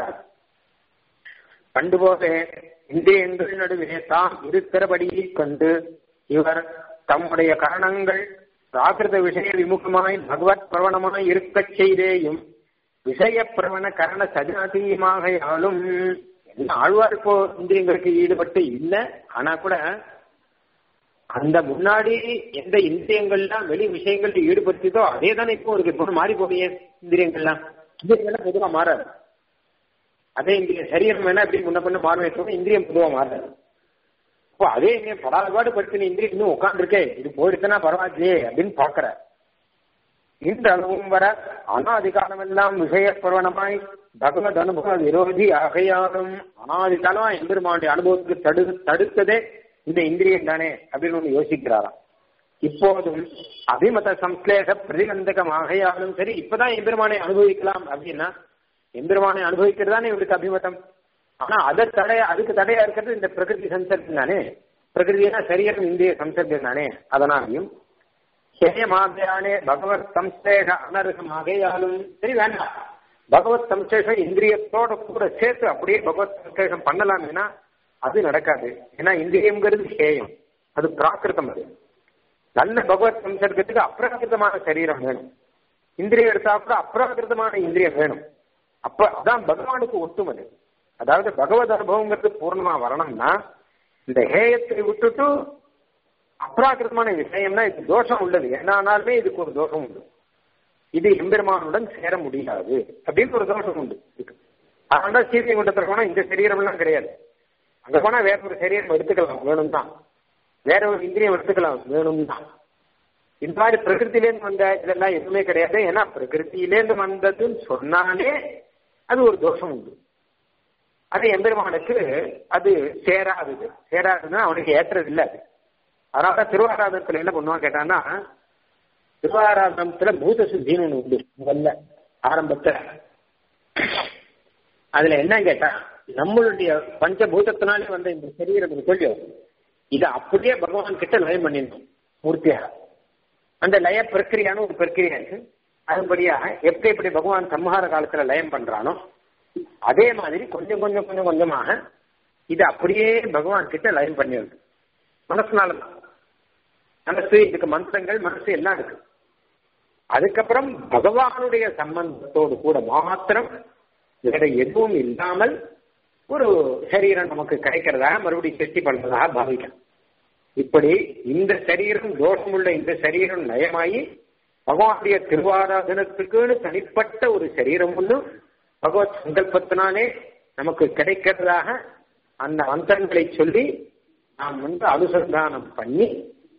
கண்டுபோக இந்திரியங்கள் நடுவே தாம் இருக்கிறபடியை கண்டு இவர் தம்முடைய காரணங்கள் பிராகிருத விஷய விமுகமாய் பகவத் பிரவணமாய் இருக்கச் செய்தேயும் விஷய பிரவண கரண சஜாதீயமாக யாழும் என்ன ஆழ்வார் இப்போ இந்திரியங்களுக்கு ஈடுபட்டு இல்லை ஆனா கூட அந்த முன்னாடி எந்த இந்திரியங்கள்லாம் வெளி விஷயங்கள்ல ஈடுபடுத்தியதோ அதே தானே இப்போ இருக்கு இப்போ மாறி போகையே இந்திரியங்கள்லாம் இந்திரியங்கள்லாம் பொதுவா மாறாது அதே இந்திரிய சரீரம் வேணா எப்படி முன்ன பண்ண மாறுமே தவிர இந்திரியம் பொதுவா மாறாது இப்போ அதே இந்தியம் படாதபாடு படுத்தின இந்திரியம் இன்னும் உட்காந்துருக்கே இது போயிடுச்சுன்னா பரவாயில்லையே அப்படின்னு பாக்குற இந்த அளவும் வர அனாதி காலமெல்லாம் விஷய பிரவணமாய் பகவத் அனுபவ விரோதி ஆகையாலும் அனாதி காலமா எம்பெருமானுடைய அனுபவத்துக்கு தடு தடுத்ததே இந்த இந்திரியம் தானே அப்படின்னு ஒண்ணு யோசிக்கிறாராம் இப்போதும் அபிமத சம்ஸ்லேஷ பிரதிபந்தகம் ஆகையாலும் சரி இப்பதான் எம்பெருமானை அனுபவிக்கலாம் அப்படின்னா எம்பெருமானை அனுபவிக்கிறதானே இவருக்கு அபிமதம் ஆனா அதை தடைய அதுக்கு தடையா இருக்கிறது இந்த பிரகிருதி சம்சர்க்கம் தானே பிரகிருதினா சரீரம் இந்திரிய சம்சர்க்கம் தானே அதனாலையும் ஹேயமாகையானே பகவத் சம்சேஷ அனர்ஹம் ஆகையாலும் சரி வேண்டாம் பகவத் சம்சேஷம் இந்திரியத்தோட கூட சேர்த்து அப்படியே பகவத் சம்சேஷம் பண்ணலாம்னா அது நடக்காது ஏன்னா இந்திரியம்ங்கிறது ஹேயம் அது பிராகிருதம் அது நல்ல பகவத் சம்சர்க்கத்துக்கு அப்பிராகிருதமான சரீரம் வேணும் இந்திரியம் எடுத்தா கூட அப்பிராகிருதமான இந்திரியம் வேணும் அப்ப அதான் பகவானுக்கு ஒட்டுமது அதாவது பகவத் அனுபவங்கிறது பூர்ணமா வரணும்னா இந்த ஹேயத்தை விட்டுட்டு அப்ராகிருதமான விஷயம்னா இது தோஷம் உள்ளது என்னானாலுமே இதுக்கு ஒரு தோஷம் உண்டு இது எம்பெருமானுடன் சேர முடியாது அப்படின்னு ஒரு தோஷம் உண்டு அதனால சீதை குண்டத்தில் போனா இந்த சரீரம் எல்லாம் கிடையாது அங்க போனா வேற ஒரு சரீரம் எடுத்துக்கலாம் வேணும் தான் வேற ஒரு இந்திரியம் எடுத்துக்கலாம் வேணும் தான் இந்த மாதிரி பிரகிருத்திலேருந்து வந்த இதெல்லாம் எதுவுமே கிடையாது ஏன்னா பிரகிருத்திலேருந்து வந்ததுன்னு சொன்னாலே அது ஒரு தோஷம் உண்டு அது எம்பெருமானுக்கு அது சேராதது சேராதுன்னா அவனுக்கு ஏற்றது இல்லை அது அதனால திருவாராதனத்துல என்ன பண்ணுவான் கேட்டான்னா திருவாராதனத்துல பூத சுத்தின்னு ஒண்ணு உண்டு முதல்ல ஆரம்பத்துல அதுல என்ன கேட்டா நம்மளுடைய பஞ்சபூதத்தினாலே வந்த இந்த சரீரம் கொஞ்சம் இதை அப்படியே பகவான் கிட்ட லயம் பண்ணிடணும் மூர்த்தியாக அந்த லய பிரக்கிரியான ஒரு பிரக்கிரியா இருக்கு அதுபடியாக எப்படி எப்படி பகவான் சம்ஹார காலத்துல லயம் பண்றானோ அதே மாதிரி கொஞ்சம் கொஞ்சம் கொஞ்சம் கொஞ்சமாக இது அப்படியே பகவான் கிட்ட லயம் பண்ணிடுது மனசுனால தான் மனசு இதுக்கு மந்திரங்கள் மனசு எல்லாம் இருக்கு அதுக்கப்புறம் பகவானுடைய சம்பந்தத்தோடு கூட மாத்திரம் வேற எதுவும் இல்லாமல் ஒரு சரீரம் நமக்கு கிடைக்கிறதாக மறுபடியும் செட்டி பண்றதாக பாவிக்கலாம் இப்படி இந்த சரீரம் தோஷமுள்ள இந்த சரீரம் நயமாயி பகவானுடைய திருவாராதனத்துக்குன்னு தனிப்பட்ட ஒரு சரீரம் ஒன்று பகவத் சங்கல்பத்தினாலே நமக்கு கிடைக்கிறதாக அந்த மந்திரங்களை சொல்லி நாம் வந்து அனுசந்தானம் பண்ணி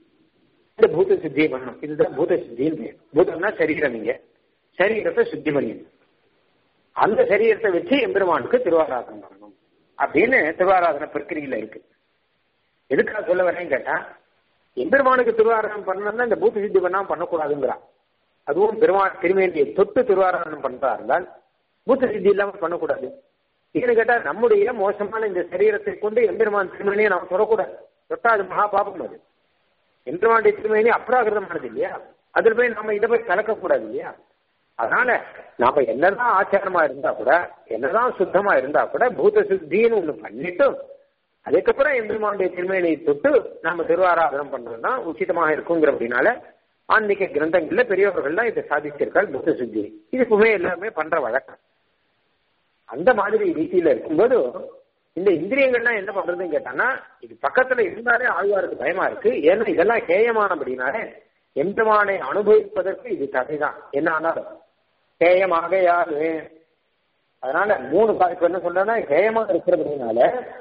இந்த பூத சித்தியை பண்ணணும் இதுதான் பூத சித்தின்னு பேர் பூதம்னா சரீரம் இங்க சரீரத்தை சுத்தி பண்ணிடணும் அந்த சரீரத்தை வச்சு எம்பெருமானுக்கு திருவாராதனம் பண்ணணும் அப்படின்னு திருவாராதன பிரக்கிரியில இருக்கு எதுக்காக சொல்ல வரேன்னு கேட்டா எம்பெருமானுக்கு திருவாராதனம் பண்ணணும்னா இந்த பூத்த சித்தி பண்ணாம பண்ணக்கூடாதுங்கிறான் அதுவும் பெருமாள் திருமேண்டியை தொட்டு திருவாராதனம் பண்றா இருந்தால் பூத்த சித்தி இல்லாம பண்ணக்கூடாது ஏன்னு கேட்டா நம்முடைய மோசமான இந்த சரீரத்தை கொண்டு எம்பெருமான் திருமணியை நாம் தொடக்கூடாது தொட்டா அது மகா பாபம் அது எம்பெருமானுடைய திருமணி அப்ராகிருதமானது இல்லையா அதுல போய் நம்ம இதை போய் கலக்கக்கூடாது இல்லையா அதனால நாம என்னதான் ஆச்சாரமா இருந்தா கூட என்னதான் சுத்தமா இருந்தா கூட பூத சுத்தின்னு ஒண்ணு பண்ணிட்டு அதுக்கப்புறம் எம்பெருமானுடைய திருமேனியை தொட்டு நாம திருவாராதனம் பண்றதுதான் உச்சிதமாக இருக்குங்கிற அப்படின்னால ஆன்மீக கிரந்தங்கள்ல பெரியவர்கள்லாம் இதை சாதிச்சிருக்காள் பூத சுத்தி இதுக்குமே எல்லாருமே பண்ற வழக்கம் அந்த மாதிரி ரீதியில இருக்கும்போது இந்த இந்திரியங்கள்லாம் என்ன பண்றதுன்னு கேட்டான்னா இது பக்கத்துல இருந்தாலே ஆழ்வாருக்கு பயமா இருக்கு ஏன்னா இதெல்லாம் ஹேயமானபடினாலே எம்பெருமானை அனுபவிப்பதற்கு இது தடைதான் என்ன ஆனாலும் ஹேயமாக யாரு அதனால மூணு இப்ப என்ன சொல்றேன்னா ஹேயமா இருக்கிறதுனால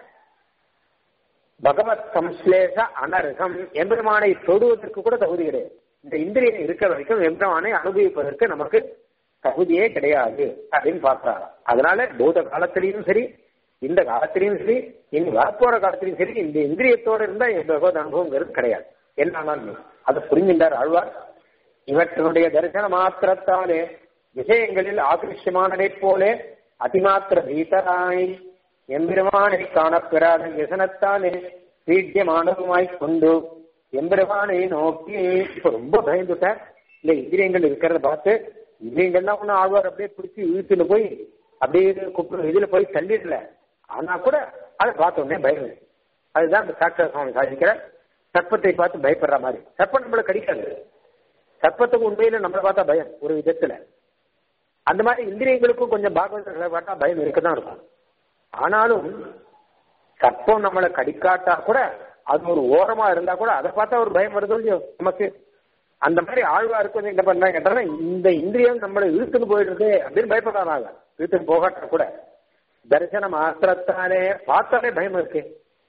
பகவத் சம்ஸ்லேஷ அனர்ஹம் எம்பெருமானை தொடுவதற்கு கூட தகுதி கிடையாது இந்த இந்திரியம் இருக்கிற வரைக்கும் எம்பெருமானை அனுபவிப்பதற்கு நமக்கு தகுதியே கிடையாது அப்படின்னு பார்க்கிறாராம் அதனால பூத காலத்திலையும் சரி இந்த காலத்திலையும் சரி இனி வரப்போற காலத்திலையும் சரி இந்த இந்திரியத்தோட இருந்தா என் பகவத் அனுபவங்கிறது கிடையாது என்ன அதை புரிஞ்சின்றார் ஆழ்வார் இவற்றினுடைய தரிசன மாத்திரத்தாலே விஷயங்களில் ஆகிருஷ்யமானதைப் போலே அதிமாத்திர பீதராய் எம்பெருமானை காணப்பெறாத விசனத்தாலே பீட்யமானதுமாய் கொண்டு எம்பெருமானை நோக்கி இப்ப ரொம்ப பயந்துட்டார் இல்ல இந்திரியங்கள் இருக்கிறத பார்த்து இந்திரியங்கள்லாம் ஒண்ணு ஆழ்வார் அப்படியே பிடிச்சி இழுத்துன்னு போய் அப்படியே கூப்பிடு இதுல போய் தள்ளிடல ஆனா கூட அதை பார்த்த உடனே பயம் அதுதான் இந்த சாட்சா சுவாமி சாதிக்கிற சர்ப்பத்தை பார்த்து பயப்படுற மாதிரி சர்ப்பம் நம்மள கடிக்காது சர்ப்பத்துக்கு உண்மையில நம்மளை பார்த்தா பயம் ஒரு விதத்துல அந்த மாதிரி இந்திரியங்களுக்கும் கொஞ்சம் பாகவதர்களை பார்த்தா பயம் இருக்கதான் இருக்கும் ஆனாலும் சர்ப்பம் நம்மளை கடிக்காட்டா கூட அது ஒரு ஓரமா இருந்தா கூட அதை பார்த்தா ஒரு பயம் வருது இல்லையோ நமக்கு அந்த மாதிரி ஆழ்வாருக்கு வந்து என்ன பண்ணா கேட்டாலும் இந்த இந்திரியம் நம்மளை இழுத்துன்னு போயிடுறது அப்படின்னு பயப்படுறாங்க இழுத்துன்னு போகாட்டா கூட தரிசன மாத்திரத்தாலே பார்த்தாலே பயம் இருக்கு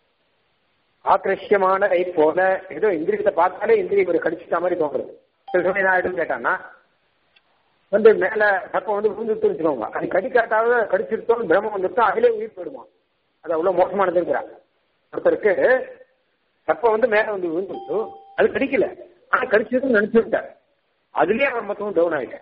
ஆக்கிருஷ்யமானதை போல ஏதோ இந்திரியத்தை பார்த்தாலே இந்திரியம் ஒரு கடிச்சிட்ட மாதிரி தோன்றது சில சமயம் என்ன ஆயிடும் கேட்டான்னா வந்து மேல சப்பம் வந்து விழுந்துட்டு வச்சுக்கோங்க அது கடிக்காட்டாவது கடிச்சிருத்தோம் பிரம்மம் வந்துட்டோம் அதிலே உயிர் போயிடுமா அது அவ்வளவு மோசமானதுங்கிறாங்க ஒருத்தருக்கு சப்பம் வந்து மேல வந்து விழுந்துட்டு அது கடிக்கல ஆனா கடிச்சதுன்னு நினைச்சு விட்டார் அதுலயே அவர் மொத்தமும் டவுன் ஆயிட்டார்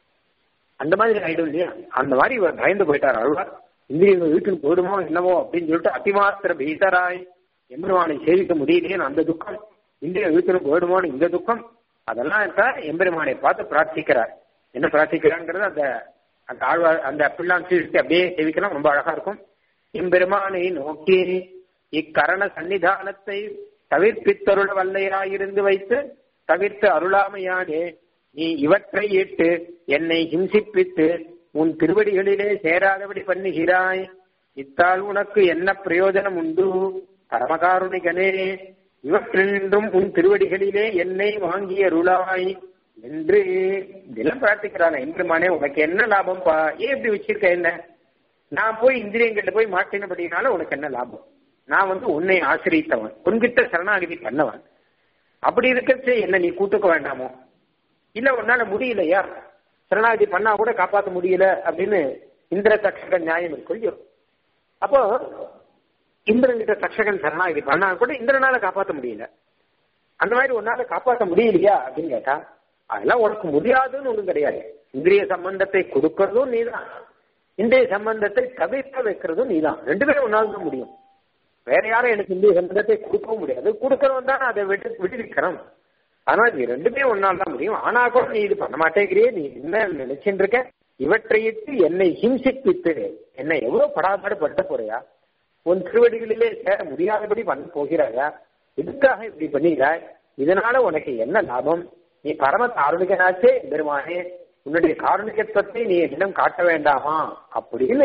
அந்த மாதிரி ஆயிடும் இல்லையா அந்த மாதிரி இவர் பயந்து போயிட்டார் அழுவார் இந்திரியங்கள் வீட்டுக்கு போயிடுமோ என்னமோ அப்படின்னு சொல்லிட்டு அதிமாத்திர பீதராய் எம்பெருமானை சேவிக்க முடியலையே அந்த துக்கம் இந்திரிய வீட்டுக்கு போயிடுமோன்னு இந்த துக்கம் அதெல்லாம் இப்ப எம்பெருமானை பார்த்து பிரார்த்திக்கிறார் என்ன பிரார்த்திக்கிறாங்கிறது அந்த அந்த ஆழ்வார் அந்த பிள்ளான் சீர்த்து அப்படியே சேவிக்கலாம் ரொம்ப அழகா இருக்கும் எம்பெருமானை நோக்கி இக்கரண சன்னிதானத்தை தவிர்ப்பித்தருள வல்லையாயிருந்து வைத்து தவிர்த்து அருளாமையானே நீ இவற்றை இட்டு என்னை ஹிம்சிப்பித்து உன் திருவடிகளிலே சேராதபடி பண்ணுகிறாய் இத்தால் உனக்கு என்ன பிரயோஜனம் உண்டு பரமகாருணிகனே இவற்றின்றும் உன் திருவடிகளிலே என்னை வாங்கிய அருளாய் என்று தினம் பிரார்த்திக்கிறான் எம்பெருமானே உனக்கு என்ன லாபம் பா ஏன் இப்படி வச்சிருக்க என்ன நான் போய் இந்திரியங்கிட்ட போய் மாட்டினபடினால உனக்கு என்ன லாபம் நான் வந்து உன்னை ஆசிரியத்தவன் உன்கிட்ட சரணாகதி பண்ணவன் அப்படி இருக்கச்சு என்ன நீ கூட்டுக்க வேண்டாமோ இல்ல உன்னால முடியலையா சரணாகதி பண்ணா கூட காப்பாற்ற முடியல அப்படின்னு இந்திர தட்சக நியாயம் இருக்கு இல்லையோ அப்போ இந்திரன்கிட்ட தட்சகன் சரணாகதி பண்ணா கூட இந்திரனால காப்பாற்ற முடியல அந்த மாதிரி உன்னால காப்பாற்ற முடியலையா அப்படின்னு கேட்டா அதெல்லாம் உனக்கு முடியாதுன்னு ஒண்ணும் கிடையாது இந்திரிய சம்பந்தத்தை கொடுக்கறதும் நீதான் இந்திரிய சம்பந்தத்தை தவிர்க்க வைக்கிறதும் நீதான் ரெண்டு பேரும் ஒன்னால தான் முடியும் வேற யாரும் எனக்கு இந்திய சம்பந்தத்தை கொடுக்கவும் முடியாது கொடுக்கறவன் தான் அதை விட்டு விடுவிக்கணும் ஆனா நீ ரெண்டுமே ஒன்னால் தான் முடியும் ஆனா கூட நீ இது பண்ண மாட்டேங்கிறியே நீ என்ன நினைச்சுட்டு இருக்க இவற்றையிட்டு என்னை ஹிம்சிப்பித்து என்னை எவ்வளவு படாபாடு பட்ட போறியா உன் திருவடிகளிலே சேர முடியாதபடி பண்ண போகிறாயா இதுக்காக இப்படி பண்ணுகிறாய் இதனால உனக்கு என்ன லாபம் நீ பரம காரணிகனாச்சே பெருமானே உன்னுடைய காரணிகத்துவத்தை நீ என்னிடம் காட்ட வேண்டாமா அப்படின்னு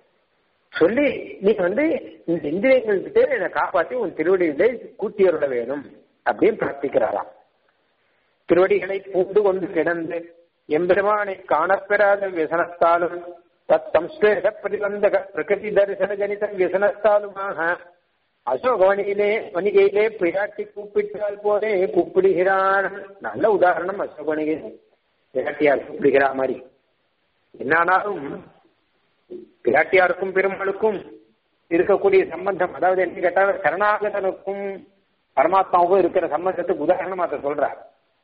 சொல்லி நீ வந்து இந்த இந்திரியங்கள் கிட்டே என்னை காப்பாற்றி உன் திருவடிகளை கூட்டியருட வேணும் அப்படின்னு பிரார்த்திக்கிறாராம் திருவடிகளை பூண்டு கொண்டு கிடந்து எம்பெருமானை காணப்பெறாத வியசனத்தாலும் தத் சம்ஸ்லேஷ பிரதிபந்தக பிரகதி தரிசன ஜனித வியசனத்தாலுமாக அசோகவனியிலே வணிகையிலே பிராட்டி கூப்பிட்டால் போலே கூப்பிடுகிறான் நல்ல உதாரணம் அசோகவனிகை பிராட்டியார் கூப்பிடுகிறா மாதிரி என்னானாலும் பிராட்டியாருக்கும் பெருமாளுக்கும் இருக்கக்கூடிய சம்பந்தம் அதாவது என்ன கேட்டால் சரணாகதனுக்கும் பரமாத்மாவுக்கும் இருக்கிற சம்பந்தத்துக்கு உதாரணமா அதை சொல்றார்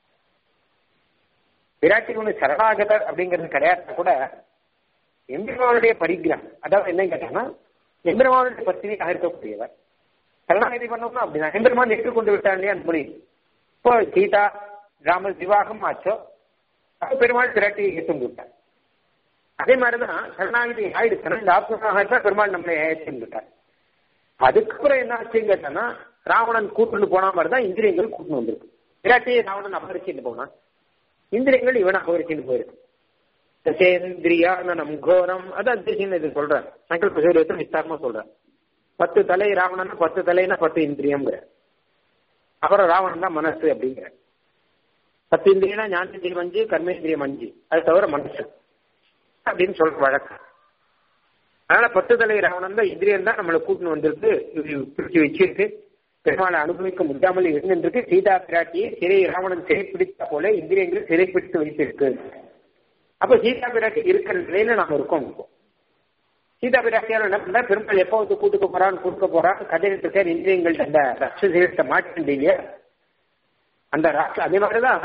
பிராட்டி ஒன்று சரணாகதர் அப்படிங்கிறது கிடையாது கூட எம்பெருமானுடைய பரிகிரம் அதாவது என்ன கேட்டாங்கன்னா எம்பெருமானுடைய பத்திரிகையாக இருக்கக்கூடியவர் சரணாகதி பண்ணோம்னா அப்படிதான் எம்பெருமான் ஏற்றுக்கொண்டு விட்டான் இல்லையா அந்த முறை இப்போ சீதா ராம விவாகம் ஆச்சோ அப்போ பெருமாள் பிராட்டியை ஏற்றுண்டு விட்டார் அதே மாதிரிதான் சரணாகதி ஆயிடுச்சுன்னா இந்த ஆத்மநாகத்தா பெருமாள் நம்மளை ஏற்றுட்டார் அதுக்கப்புறம் என்ன ஆச்சுன்னு கேட்டான்னா ராவணன் கூட்டுன்னு போனா மாதிரி தான் இந்திரியங்கள் கூட்டுன்னு வந்திருக்கு பிராட்டியை ராவணன் அபகரிச்சுட்டு போனான் இந்திரியங்கள் இவன் அபகரிச்சுட்டு போயிருக்கு தசேந்திரியானனம் கோரம் அதான் திருச்சின்னு இது சொல்றேன் சங்கல்ப சூரியத்தை விஸ்தாரமா சொல்றேன் பத்து தலை ராவணன் பத்து தலைனா பத்து இந்திரியம்ங்கிற அப்புறம் ராவணன் தான் மனசு அப்படிங்கிற பத்து இந்திரியனா ஞானேந்திரியம் அஞ்சு கர்மேந்திரியம் அஞ்சு அது தவிர மனசு அப்படின்னு சொல்ற வழக்கம் அதனால பத்து தலை ராவணன் தான் இந்திரியன் தான் நம்மளை கூட்டின்னு வந்திருக்கு பிடிச்சி வச்சிருக்கு பெருமாளை அனுபவிக்க முடியாமல் இருந்திருக்கு சீதா பிராட்டியை சிறை ராவணன் சிறை பிடித்த போல இந்திரியங்களை சிறை பிடித்து வைத்திருக்கு அப்ப சீதா பிராட்டி இருக்கிற நிலையில நாம இருக்கோம் இப்போ சீதா பிராட்டியால் என்ன பண்ணா பெருமாள் எப்போ வந்து கூட்டுக்க போறான்னு கூட்டுக்க போறான்னு கதையிட்டு இருக்க இந்திரியங்கள்ட்ட அந்த ரட்சசீரத்தை மாட்டேன் இல்லையா அந்த ராஷ்டிர அதே மாதிரிதான்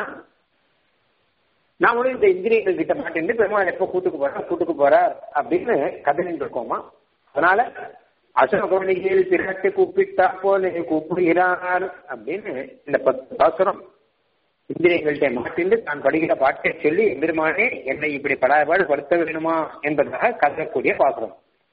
நாமளும் இந்த இந்திரியங்கள் கிட்ட மாட்டேன் பெருமாள் எப்ப கூட்டுக்கு போறார் கூட்டுக்கு போறார் அப்படின்னு கதறிட்டு இருக்கோமா அதனால அசோகவனிகையில் திரட்டு கூப்பிட்டா போல கூப்பிடுகிறார் அப்படின்னு இந்த பத்து பாசுரம் இந்திரியங்கள்ட்ட மாட்டிண்டு தான் படுகிற பாட்டை சொல்லி எம்பெருமானே என்னை இப்படி படாபாடு படுத்த வேணுமா என்பதாக கதறக்கூடிய பாசுரம்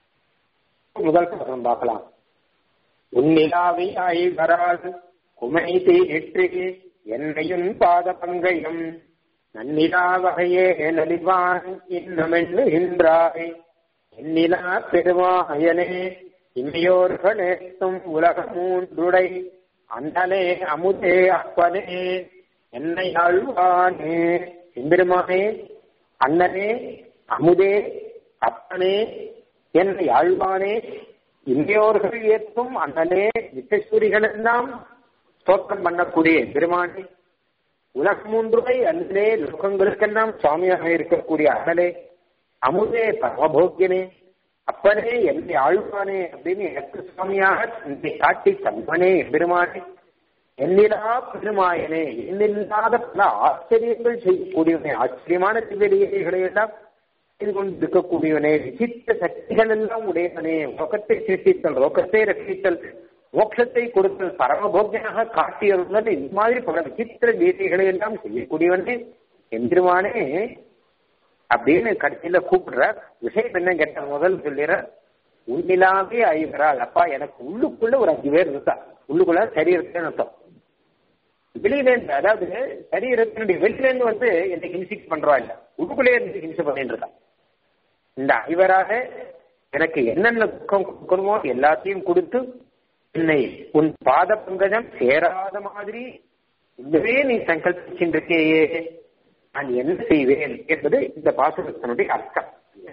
முதல் பாசுரம் பார்க்கலாம் உன்னிலாவை ஆய் வராது குமை தேற்று என்னையும் பாத பங்கையும் நன்னிலா வகையே நலிவான் இன்னமென்னுகின்றாய் எண்ணிலா பெருமாயனே இமையோர்களேத்தும் உலக மூன்றுடை அண்ணலே அமுதே அப்பனே என்னை ஆழ்வானே எம்பெருமானே அண்ணனே அமுதே அப்பனே என்னை ஆழ்வானே இமையோர்கள் ஏற்கும் அண்ணனே நித்தசூரிகள் எல்லாம் தோற்றம் பண்ணக்கூடிய பெருமானே உலகம் மூன்றுமை அண்ணலே லோகங்களுக்கெல்லாம் சுவாமியாக இருக்கக்கூடிய அண்ணலே அமுதே பரமபோக்கியனே அப்பனே என்னை ஆழ்வானே அப்படின்னு எனக்கு சுவாமியாக என்னை காட்டி தன்மனே பெருமானே எண்ணிலா பெருமாயனே எண்ணில்லாத பல ஆச்சரியங்கள் செய்யக்கூடியவனே ஆச்சரியமான திவ்யலீலைகளை எல்லாம் செய்து கொண்டிருக்கக்கூடியவனே விசித்த சக்திகள் எல்லாம் உடையவனே லோகத்தை சிருஷ்டித்தல் லோகத்தை ரட்சித்தல் மோட்சத்தை கொடுத்தல் பரமபோக்கியனாக காட்டியவர்கள் இந்த மாதிரி பல விசித்திர லீலைகளை எல்லாம் செய்யக்கூடியவனே எந்திருவானே அப்படின்னு கடைசியில கூப்பிடுறார் விஷயம் என்ன கேட்ட முதல் சொல்லிடுறார் உன்னிலாவே ஐவரால் அப்பா எனக்கு உள்ளுக்குள்ள ஒரு அஞ்சு பேர் இருக்கா உள்ளுக்குள்ள சரீரத்துன்னு அர்த்தம் வெளியில இருந்து அதாவது சரீரத்தினுடைய வெளியில இருந்து வந்து என்னை ஹிம்சிக் பண்றா இல்ல உள்ளுக்குள்ளே இருந்து ஹிம்சை பண்ணிட்டு இருக்கா இந்த ஐவராக எனக்கு என்னென்ன துக்கம் கொடுக்கணுமோ எல்லாத்தையும் கொடுத்து என்னை உன் பாத பங்கஜம் சேராத மாதிரி இதுவே நீ சங்கல்பிச்சுருக்கேயே நான் என்ன செய்வேன் என்பது இந்த பாசுரத்தினுடைய அர்த்தம்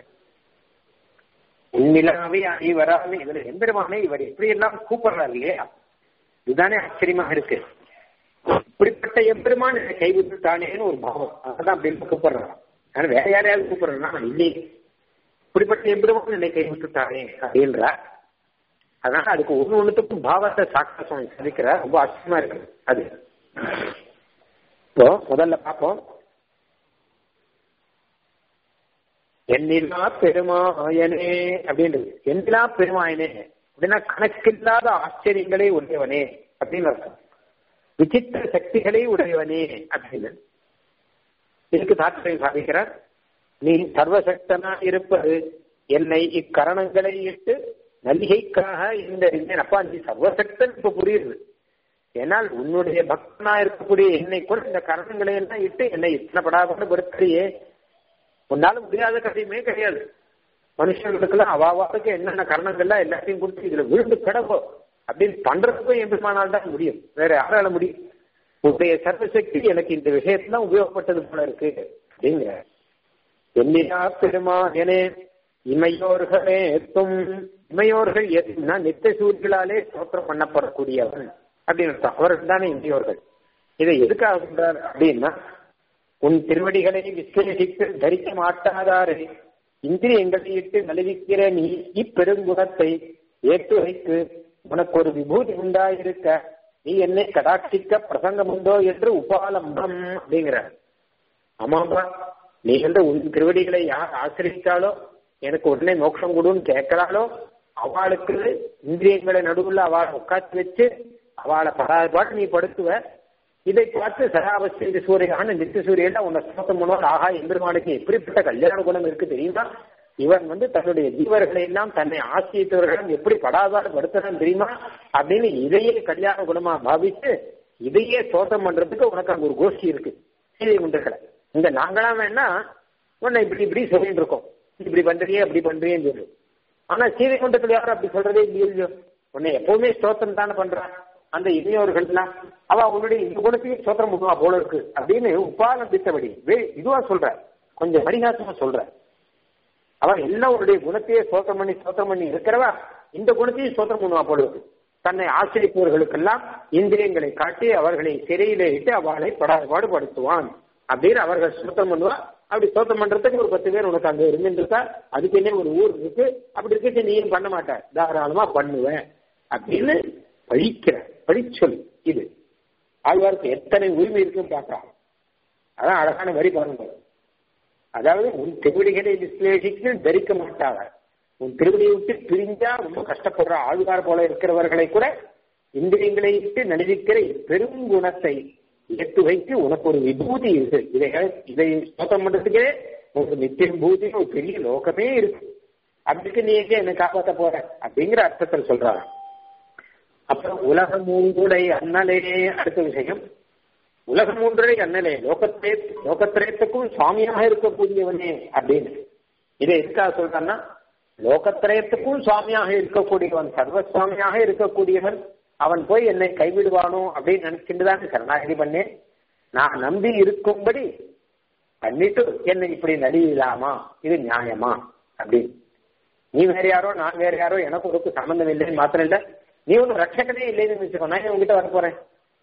உன்னிலாவே ஐவராக இதுல எம்பெருமானே இவர் எப்படி எல்லாம் கூப்பிடுறாரு இல்லையா இதுதானே ஆச்சரியமாக இருக்கு இப்படிப்பட்ட எம்பெருமான் என்னை கைவிட்டுட்டானேன்னு ஒரு பாவம் அதான் அப்படின்னு கூப்பிடுறான் ஆனா வேற யாரையாவது கூப்பிடுறா இல்லையே இப்படிப்பட்ட எம்பெருமான் என்னை கைவிட்டுட்டானே அப்படின்ற அதனால அதுக்கு ஒண்ணு ஒண்ணுத்துக்கும் பாவத்தை சாக்கா சுவாமி சதிக்கிறார் ரொம்ப ஆச்சரியமா இருக்கு அது இப்போ முதல்ல பார்ப்போம் எண்ணிலா பெருமாயனே அப்படின்றது எண்ணிலா பெருமாயனே அப்படின்னா கணக்கில்லாத ஆச்சரியங்களே உடையவனே அப்படின்னு அர்த்தம் விசித்திர சக்திகளை உடையவனே அப்படின்னு இதுக்கு தாத்பரியம் சாதிக்கிறார் நீ சர்வசக்தனா இருப்பது என்னை இக்கரணங்களை இட்டு நலிகைக்காக இந்த இருந்தேன் அப்பா நீ சர்வசக்தன் இப்ப புரியுது ஏன்னால் உன்னுடைய பக்தனா இருக்கக்கூடிய என்னை கூட இந்த கரணங்களை எல்லாம் இட்டு என்னை இத்தனை படாத படுத்துறியே உன்னால முடியாத கதையுமே கிடையாது மனுஷங்களுக்கெல்லாம் அவாவாளுக்கு என்னென்ன கரணங்கள்லாம் எல்லாத்தையும் கொடுத்து இதுல விழுந்து கிடப்போ அப்படின்னு பண்றதுக்கும் எம்பெருமானால் தான் முடியும் வேற யாரால முடியும் உன்னுடைய சர்வசக்தி எனக்கு இந்த விஷயத்துல உபயோகப்பட்டது போல இருக்கு அப்படிங்கிற எண்ணினா பெருமா என இமையோர்களே எத்தும் இமையோர்கள் எதுனா நித்திய சூரியர்களாலே தோற்றம் பண்ணப்படக்கூடியவன் அப்படின்னு அர்த்தம் அவர்கள் தானே இந்தியோர்கள் இதை எதுக்காக சொல்றார் அப்படின்னா உன் திருவடிகளை விஸ்லேஷித்து தரிக்க மாட்டாதாரே இந்திரியங்களை இட்டு நழுவிக்கிற நீ இப்பெருங்குணத்தை ஏற்று வைத்து உனக்கு ஒரு விபூதி உண்டாயிருக்க நீ என்னை கடாட்சிக்க பிரசங்கம் உண்டோ என்று உபாலம்பம் அப்படிங்கிற ஆமாம்பா நீ வந்து உன் திருவடிகளை யார் ஆசிரியிச்சாலோ எனக்கு உடனே மோட்சம் கொடுன்னு கேட்கிறாளோ அவளுக்கு இந்திரியங்களை நடுவுல அவளை உட்காந்து வச்சு அவளை படாபாட்டு நீ படுத்துவ இதை பார்த்து சராவஸ்தி சூரியகான நித்திய சூரியன் உன்னை சுமத்தம் பண்ணுவார் ஆகா எம்பெருமானுக்கு எப்படிப்பட்ட கல்யாண குணம் இருக்கு தெரியுமா இவன் வந்து தன்னுடைய ஜீவர்களை எல்லாம் தன்னை ஆசிரியத்தவர்களும் எப்படி படாதாடு படுத்தணும் தெரியுமா அப்படின்னு இதையே கல்யாண குணமா பாவித்து இதையே சோதம் பண்றதுக்கு உனக்கு அங்க ஒரு கோஷ்டி இருக்கு சீதை குண்டுகளை இந்த நாங்களாம் வேணா உன்னை இப்படி இப்படி சொல்லிட்டு இருக்கோம் இப்படி பண்றியே அப்படி பண்றியேன்னு சொல்லு ஆனா சீதை குண்டத்துல யாரும் அப்படி சொல்றதே இல்லையோ உன்னை எப்பவுமே ஸ்தோத்திரம் தானே பண்றான் அந்த இளையோர்கள்லாம் அவ உன்னுடைய இந்த குணத்தையும் சோத்திரம் பண்ணுவா போல இருக்கு அப்படின்னு உபாலம் பித்தபடி இதுவா சொல்ற கொஞ்சம் பரிகாசமா சொல்ற அவன் எல்லாருடைய குணத்தையே சோத்திரம் பண்ணி சோத்திரம் பண்ணி இருக்கிறவா இந்த குணத்தையும் சோத்திரம் பண்ணுவா போல இருக்கு தன்னை ஆசிரியப்பவர்களுக்கெல்லாம் இந்திரியங்களை காட்டி அவர்களை சிறையிலே இட்டு அவளை படாத படுத்துவான் அப்படின்னு அவர்கள் சுத்தம் பண்ணுவா அப்படி சோத்தம் பண்றதுக்கு ஒரு பத்து பேர் உனக்கு அங்க இருந்துருக்கா அதுக்கு என்ன ஒரு ஊர் இருக்கு அப்படி இருக்கு நீயும் பண்ண மாட்ட தாராளமா பண்ணுவேன் அப்படின்னு பழிக்கிற பழிச்சொல் இது ஆழ்வாருக்கு எத்தனை உரிமை இருக்குன்னு பார்க்கலாம் அதான் அழகான வரி பாருங்க அதாவது உன் திருவடிகளை விஸ்லேஷித்து தரிக்க மாட்டாங்க உன் திருவடியை விட்டு பிரிஞ்சா ரொம்ப கஷ்டப்படுற ஆழ்வார் போல இருக்கிறவர்களை கூட இந்திரியங்களை விட்டு நடிவிக்கிற பெரும் குணத்தை எடுத்து வைத்து உனக்கு ஒரு விபூதி இருக்கு இதை இதை ஸ்தோத்திரம் பண்றதுக்கே ஒரு நித்திய விபூதி ஒரு பெரிய லோகமே இருக்கு அதுக்கு நீ எங்க என்ன காப்பாத்த போற அப்படிங்கிற அர்த்தத்தில் சொல்றாங்க அப்புறம் உலகம் மூங்குடை அண்ணலே அடுத்த விஷயம் உலகம் மூன்றை அண்ணலே லோகத்திரே லோகத்திரயத்துக்கும் சுவாமியாக இருக்கக்கூடியவனே அப்படின்னு இதை எதுக்காக சொல்றான்னா லோகத்திரயத்துக்கும் சுவாமியாக இருக்கக்கூடியவன் சர்வசுவாமியாக இருக்கக்கூடியவன் அவன் போய் என்னை கைவிடுவானோ அப்படின்னு நினைச்சுட்டு தான் சரணாகதி பண்ணேன் நான் நம்பி இருக்கும்படி பண்ணிட்டு என்னை இப்படி நடியிலாமா இது நியாயமா அப்படின்னு நீ வேற யாரோ நான் வேற யாரோ எனக்கு ஒரு சம்பந்தம் இல்லைன்னு மாத்திரம் இல்ல நீ ஒன்றும் ரட்சகனே இல்லைன்னு வச்சுக்கோ நான் உங்ககிட்ட வர போறேன்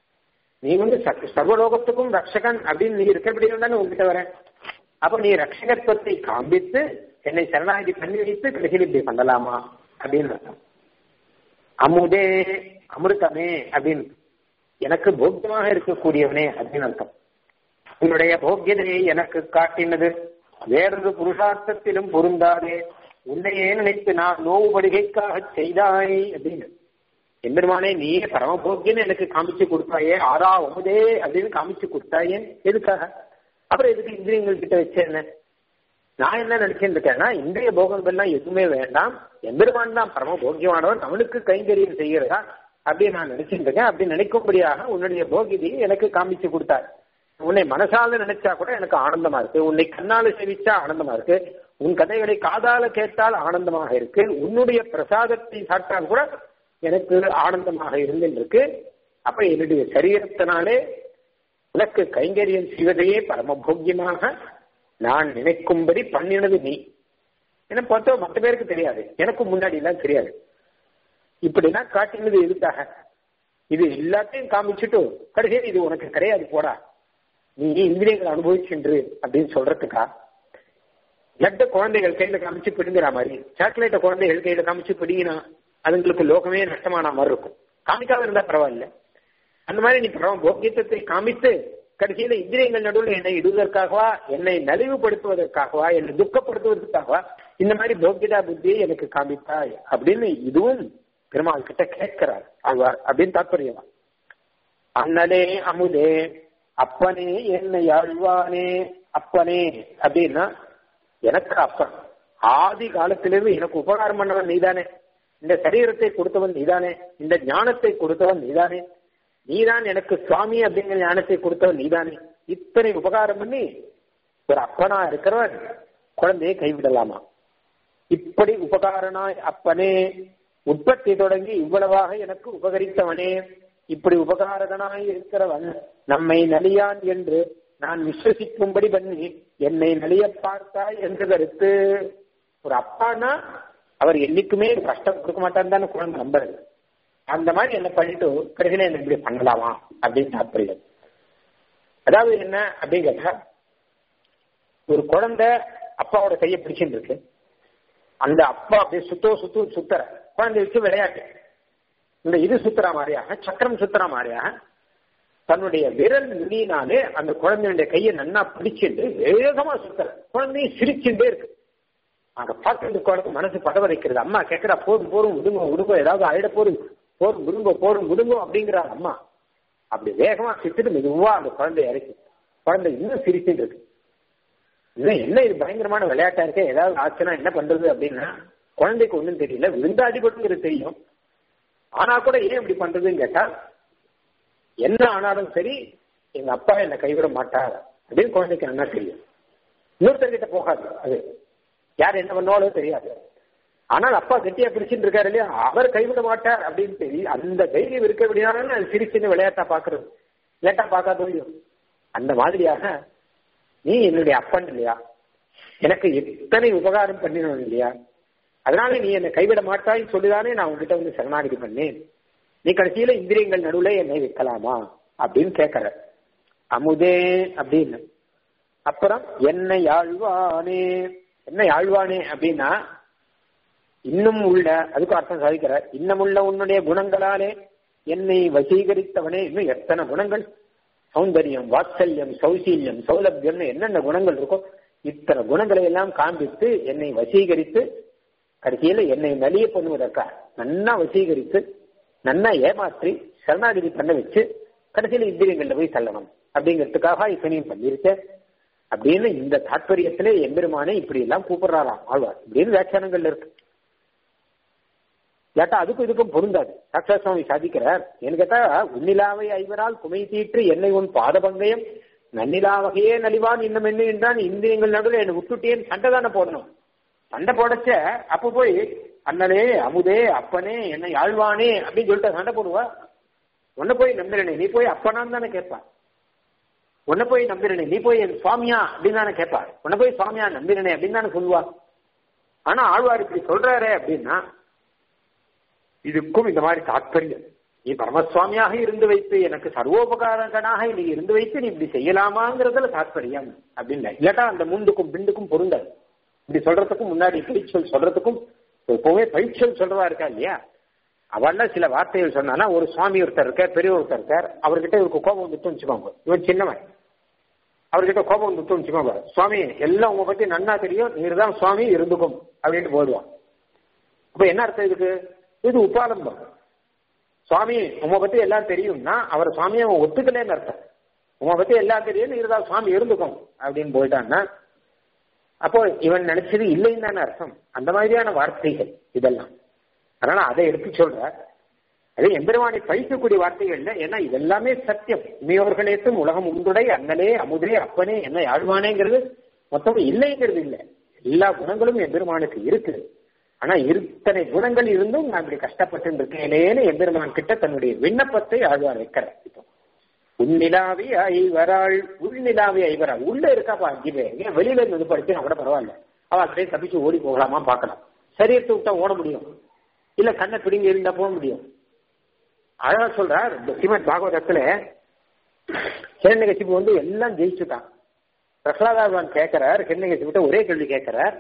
நீ வந்து சர்வலோகத்துக்கும் ரட்சகன் அப்படின்னு நீ இருக்கிறபடி தானே உங்ககிட்ட வரேன் அப்ப நீ ரட்சகத்துவத்தை காண்பித்து என்னை சரணாகி பண்ணி வைத்து கடைசியில் இப்படி பண்ணலாமா அப்படின்னு அர்த்தம் அமுதே அமிர்தமே அப்படின்னு எனக்கு போக்கியமாக இருக்கக்கூடியவனே அப்படின்னு அர்த்தம் உன்னுடைய போக்கியதையை எனக்கு காட்டினது வேறொரு புருஷார்த்தத்திலும் பொருந்தாதே உன்னையே நினைத்து நான் நோவுபடுகைக்காக செய்தாய் அப்படின்னு எம்பெருமானே நீயே பரமபோக்கியன்னு எனக்கு காமிச்சு கொடுத்தாயே ஆறா ஒமுதே அப்படின்னு காமிச்சு கொடுத்தாயே எதுக்காக அப்புறம் எதுக்கு இந்திரியங்கள் கிட்ட வச்ச என்ன நான் என்ன நினைச்சுட்டு இருக்கேன்னா இந்திரிய போகங்கள்லாம் எதுவுமே வேண்டாம் எம்பெருமான் தான் பரம போக்கியமானவன் அவனுக்கு கைங்கரியம் செய்கிறதா அப்படின்னு நான் நினைச்சுட்டு இருக்கேன் அப்படி நினைக்கும்படியாக உன்னுடைய போகியதையை எனக்கு காமிச்சு கொடுத்தார் உன்னை மனசால நினைச்சா கூட எனக்கு ஆனந்தமா இருக்கு உன்னை கண்ணால செவிச்சா ஆனந்தமா இருக்கு உன் கதைகளை காதால கேட்டால் ஆனந்தமாக இருக்கு உன்னுடைய பிரசாதத்தை சாப்பிட்டால் கூட எனக்கு ஆனந்தமாக இருந்திருக்கு அப்ப என்னுடைய சரீரத்தினாலே உனக்கு கைங்கரியம் செய்வதையே பரமபோக்கியமாக நான் நினைக்கும்படி பண்ணினது நீ என்ன பார்த்தா மற்ற பேருக்கு தெரியாது எனக்கும் முன்னாடி எல்லாம் தெரியாது இப்படிலாம் காட்டினது எதுக்காக இது எல்லாத்தையும் காமிச்சுட்டு கடைசியில் இது உனக்கு கிடையாது போடா நீ இந்திரியங்களை அனுபவிச்சுன்று அப்படின்னு சொல்றதுக்கா லட்ட குழந்தைகள் கையில காமிச்சு பிடுங்குற மாதிரி சாக்லேட்டை குழந்தைகள் கையில காமிச்சு பிடிங்கினா அதுங்களுக்கு லோகமே நஷ்டமான மாதிரி இருக்கும் காமிக்காம இருந்தா பரவாயில்ல அந்த மாதிரி நீ பரவ போக்கியத்தை காமித்து கடைசியில இந்திரியங்கள் நடுவில் என்னை இடுவதற்காகவா என்னை நலிவுபடுத்துவதற்காகவா என்னை துக்கப்படுத்துவதற்காகவா இந்த மாதிரி போக்கியதா புத்தியை எனக்கு காமித்தாய் அப்படின்னு இதுவும் பெருமாள் கிட்ட கேட்கிறார் ஆழ்வார் அப்படின்னு தாற்பயமா அண்ணனே அமுதே அப்பனே என்னை ஆழ்வானே அப்பனே அப்படின்னா எனக்கு அப்பன் ஆதி காலத்திலிருந்து எனக்கு உபகாரம் பண்ணவன் நீதானே இந்த சரீரத்தை கொடுத்தவன் நீதானே இந்த ஞானத்தை கொடுத்தவன் நீதானே நீதான் எனக்கு சுவாமி அப்படிங்கிற ஞானத்தை கொடுத்தவன் நீதானே இத்தனை உபகாரம் பண்ணி ஒரு அப்பனா இருக்கிறவன் குழந்தையை கைவிடலாமா இப்படி உபகாரனாய் அப்பனே உற்பத்தி தொடங்கி இவ்வளவாக எனக்கு உபகரித்தவனே இப்படி உபகாரகனாய் இருக்கிறவன் நம்மை நலியான் என்று நான் விஸ்வசிக்கும்படி பண்ணி என்னை நலிய பார்த்தாய் என்று கருத்து ஒரு அப்பானா அவர் என்னைக்குமே கஷ்டம் கொடுக்க மாட்டான்னு தானே குழந்தை நம்புறது அந்த மாதிரி என்ன பண்ணிட்டு கடைசியில என்ன இப்படி பண்ணலாமா அப்படின்னு தாற்பயம் அதாவது என்ன அப்படின்னு கேட்டா ஒரு குழந்தை அப்பாவோட கையை பிடிச்சிட்டு இருக்கு அந்த அப்பா அப்படியே சுத்தோ சுத்து சுத்தர குழந்தை வச்சு விளையாட்டு இந்த இது சுத்துற மாதிரியாக சக்கரம் சுத்துற மாதிரியாக தன்னுடைய விரல் நுனியினாலே அந்த குழந்தையுடைய கையை நன்னா பிடிச்சிட்டு வேகமா சுத்தர குழந்தையும் சிரிச்சுட்டே இருக்கு அங்க பார்க்கறது குழந்தை மனசு பட வைக்கிறது அம்மா கேட்கிறா போதும் போரும் விடுங்க விடுங்க ஏதாவது ஆயிட போரும் போரும் விடுங்க போரும் விடுங்க அப்படிங்கிறா அம்மா அப்படி வேகமா சிரிச்சுட்டு மெதுவா அந்த குழந்தை இறக்கி குழந்தை இன்னும் சிரிச்சுட்டு இருக்கு இன்னும் என்ன இது பயங்கரமான விளையாட்டா இருக்கே ஏதாவது ஆச்சுன்னா என்ன பண்றது அப்படின்னா குழந்தைக்கு ஒன்றும் தெரியல விழுந்து அடிபட்டுங்கிறது தெரியும் ஆனா கூட ஏன் இப்படி பண்றதுன்னு கேட்டா என்ன ஆனாலும் சரி எங்க அப்பா என்னை கைவிட மாட்டார் அப்படின்னு குழந்தைக்கு என்ன தெரியும் இன்னொருத்தர்கிட்ட போகாது அது யார் என்ன பண்ணுவாலும் தெரியாது ஆனால் அப்பா கெட்டியா பிடிச்சிட்டு இருக்காரு இல்லையா அவர் கைவிட மாட்டார் அப்படின்னு தெரியும் அந்த தைரியம் இருக்க முடியாதுன்னு அது சிரிச்சுன்னு விளையாட்டா பாக்குறது விளையாட்டா பார்க்காத அந்த மாதிரியாக நீ என்னுடைய அப்பன் இல்லையா எனக்கு எத்தனை உபகாரம் பண்ணினோம் இல்லையா அதனால நீ என்னை கைவிட மாட்டாய்ன்னு சொல்லிதானே நான் உங்ககிட்ட வந்து சரணாகதி பண்ணேன் நீ கடைசியில இந்திரியங்கள் நடுவில் என்னை வைக்கலாமா அப்படின்னு கேட்கற அமுதே அப்படின்னு அப்புறம் என்னை ஆழ்வானே என்ன ஆழ்வானே அப்படின்னா இன்னும் உள்ள அதுக்கு அர்த்தம் சாதிக்கிற இன்னமுள்ள உன்னுடைய குணங்களாலே என்னை வசீகரித்தவனே இன்னும் எத்தனை குணங்கள் சௌந்தரியம் வாத்சல்யம் சௌசீல்யம் சௌலபியம்னு என்னென்ன குணங்கள் இருக்கோ இத்தனை குணங்களை எல்லாம் காண்பித்து என்னை வசீகரித்து கடைசியில என்னை நலிய பண்ணுவதற்காக நன்னா வசீகரித்து நன்னா ஏமாற்றி சரணாகிதி பண்ண வச்சு கடைசியில இந்திரியங்கள்ல போய் தள்ளணும் அப்படிங்கிறதுக்காக இத்தனையும் பண்ணிருக்க அப்படின்னு இந்த தாற்பயத்திலே எம்பெருமானே இப்படி எல்லாம் கூப்பிடுறாராம் ஆழ்வார் இப்படின்னு வியாக்கியானங்கள்ல இருக்கு கேட்டா அதுக்கும் இதுக்கும் பொருந்தாது சாட்சா சுவாமி சாதிக்கிறார் ஏன்னு கேட்டா உன்னிலாவை ஐவரால் குமை தீற்று என்னை உன் பாதபங்கயம் நன்னிலா வகையே நலிவான் இன்னும் என்ன என்றான் இந்திரியங்கள் நடுவில் என்னை விட்டுட்டேன்னு சண்டை தானே போடணும் சண்டை போடச்ச அப்ப போய் அண்ணனே அமுதே அப்பனே என்னை ஆழ்வானே அப்படின்னு சொல்லிட்டு சண்டை போடுவா உன்னை போய் நம்பிரணே நீ போய் அப்பனான்னு தானே கேட்பா உன்னை போய் நம்பிரணே நீ போய் என் சுவாமியா அப்படின்னு தானே கேட்பா உன்னை போய் சுவாமியா நம்பிரணே அப்படின்னு தானே சொல்லுவா ஆனா ஆழ்வார் இப்படி சொல்றாரே அப்படின்னா இதுக்கும் இந்த மாதிரி தாற்பயம் நீ பரமசுவாமியாக இருந்து வைத்து எனக்கு சர்வோபகாரகனாக நீ இருந்து வைத்து நீ இப்படி செய்யலாமாங்கிறதுல தாற்பயம் அப்படின்னு இல்லாட்டா அந்த முண்டுக்கும் பிண்டுக்கும் பொருந்தாது இப்படி சொல்றதுக்கும் முன்னாடி பயிற்சொல் சொல்றதுக்கும் எப்பவுமே பயிற்சொல் சொல்றதா இருக்கா இல்லையா அவெல்லாம் சில வார்த்தைகள் சொன்னானா ஒரு சுவாமி ஒருத்தர் இருக்கார் பெரிய ஒருத்தர் இருக்கார் அவர்கிட்ட இவருக்கு கோபம் வந்துட்டு வச்சுக்கோங்க இவன் சின்னவன் அவர்கிட்ட கோபம் வந்துட்டு வச்சுக்கோங்க சுவாமி எல்லாம் உங்க பத்தி நன்னா தெரியும் நீர் தான் சுவாமி இருந்துக்கும் அப்படின்ட்டு போடுவான் அப்ப என்ன அர்த்தம் இதுக்கு இது உபாலம்பம் சுவாமி உங்க பத்தி எல்லாம் தெரியும்னா அவர் சுவாமியை அவன் ஒத்துக்கலன்னு அர்த்தம் உங்க பத்தி எல்லாம் தெரியும் நீர் தான் சுவாமி இருந்துக்கும் அப்படின்னு போயிட்டான்னா அப்போ இவன் நினைச்சது இல்லைன்னு தானே அர்த்தம் அந்த மாதிரியான வார்த்தைகள் இதெல்லாம் அதனால அதை எடுத்து சொல்ற அதே எம்பெருமானை பழிக்கக்கூடிய வார்த்தைகள்ல ஏன்னா இதெல்லாமே சத்தியம் உண்மையோர்களேத்தும் உலகம் உண்டுடை அண்ணலே அமுதே அப்பனே என்ன ஆழ்வானேங்கிறது மொத்தம் இல்லைங்கிறது இல்லை எல்லா குணங்களும் எம்பெருமானுக்கு இருக்குது ஆனா இத்தனை குணங்கள் இருந்தும் நான் இப்படி கஷ்டப்பட்டு இருக்கேனேன்னு எம்பெருமான் கிட்ட தன்னுடைய விண்ணப்பத்தை ஆழ்வார் வைக்கிறார் இப்போ உன்னிலாவி ஐவராள் உள்நிலாவி ஐவராள் உள்ள இருக்காப்பா அஞ்சு பேர் ஏன் வெளியில இருந்து படிச்சு கூட பரவாயில்ல அவ அப்படியே தப்பிச்சு ஓடி போகலாமா பார்க்கலாம் சரீரத்தை விட்டா ஓட முடியும் இல்ல கண்ணை பிடிங்கி இருந்தா போக முடியும் அழகா சொல்றார் ஸ்ரீமத் பாகவதத்துல ஹிரண்யகசிப்பு வந்து எல்லாம் ஜெயிச்சுட்டான் பிரகலாதாவான் கேட்கிறார் ஹிரண்யகசிப்பிட்ட ஒரே கேள்வி கேட்கிறார்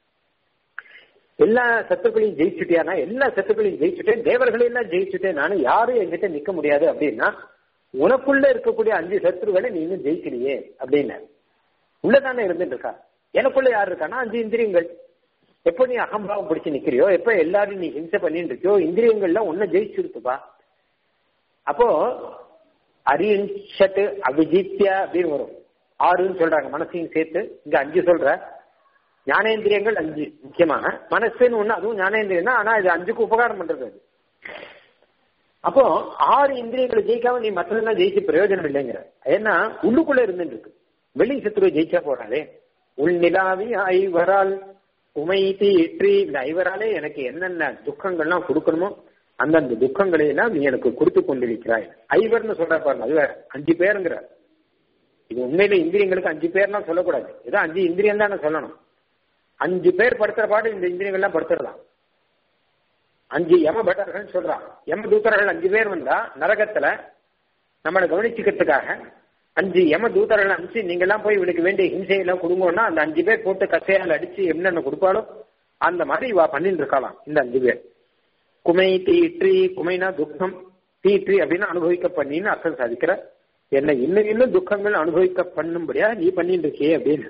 எல்லா சத்துக்களையும் ஜெயிச்சுட்டியானா எல்லா சத்துக்களையும் ஜெயிச்சுட்டேன் தேவர்களையும் எல்லாம் ஜெயிச்சுட்டேன் நானும் யாரும் என்கிட்ட நிக்க முடியாது அப்படின்னா உனக்குள்ள இருக்கக்கூடிய அஞ்சு சத்துருகளை நீ இன்னும் ஜெயிக்கலையே அப்படின்னு உள்ளதானே இருந்துட்டு இருக்கா எனக்குள்ள யார் இருக்கானா அஞ்சு இந்திரியங்கள் எப்போ நீ அகம்பாவம் பிடிச்சு நிக்கிறியோ எப்ப எல்லாரும் நீ ஹிம்சை பண்ணிட்டு இருக்கியோ இந்திரியங்கள்ல ஒன்ன ஜெயிச்சுருத்துப்பா அப்போ அரியன்ஷட்டு அபிஜித்யா அப்படின்னு வரும் ஆறுன்னு சொல்றாங்க மனசையும் சேர்த்து இங்க அஞ்சு சொல்ற ஞானேந்திரியங்கள் அஞ்சு முக்கியமாக மனசுன்னு ஒண்ணு அதுவும் ஞானேந்திரியம் தான் ஆனா இது அஞ்சுக்கு உபகாரம் பண்றது அது அப்போ ஆறு இந்திரியங்களை ஜெயிக்காம நீ மற்றதெல்லாம் ஜெயிச்சு பிரயோஜனம் இல்லைங்கிற ஏன்னா உள்ளுக்குள்ள இருந்துட்டு இருக்கு வெளி சத்துருவை ஜெயிச்சா போறாதே உள்நிலாவி ஐவரால் உமை தீற்றி இந்த ஐவராலே எனக்கு என்னென்ன துக்கங்கள்லாம் கொடுக்கணுமோ அந்தந்த துக்கங்களை எல்லாம் நீ எனக்கு கொடுத்து கொண்டிருக்கிறாய் ஐவர்னு சொல்ற பாருங்க அது வேற அஞ்சு பேருங்கிற இது உண்மையில இந்திரியங்களுக்கு அஞ்சு பேர்லாம் சொல்லக்கூடாது ஏதோ அஞ்சு இந்திரியம் தானே சொல்லணும் அஞ்சு பேர் படுத்துற பாடு இந்த இந்திரியங்கள்லாம் படுத்துடலாம் அஞ்சு யம பட்டர்கள் சொல்றான் யம தூத்தர்கள் அஞ்சு பேர் வந்தா நரகத்துல நம்மளை கவனிச்சுக்கிறதுக்காக அஞ்சு யம தூதர்கள் அனுப்பிச்சு நீங்க எல்லாம் போய் இவனுக்கு வேண்டிய ஹிம்சையெல்லாம் கொடுங்கன்னா அந்த அஞ்சு பேர் போட்டு கசையால் அடிச்சு என்னென்ன கொடுப்பாலோ அந்த மாதிரி இவா பண்ணிட்டு இருக்கலாம் இந்த அஞ்சு பேர் குமை தீற்றி குமைனா துக்கம் தீற்றி அப்படின்னு அனுபவிக்க பண்ணின்னு அர்த்தம் சாதிக்கிற என்ன இன்னும் இன்னும் துக்கங்கள் அனுபவிக்க பண்ணும்படியா நீ பண்ணிட்டு இருக்கியே அப்படின்னு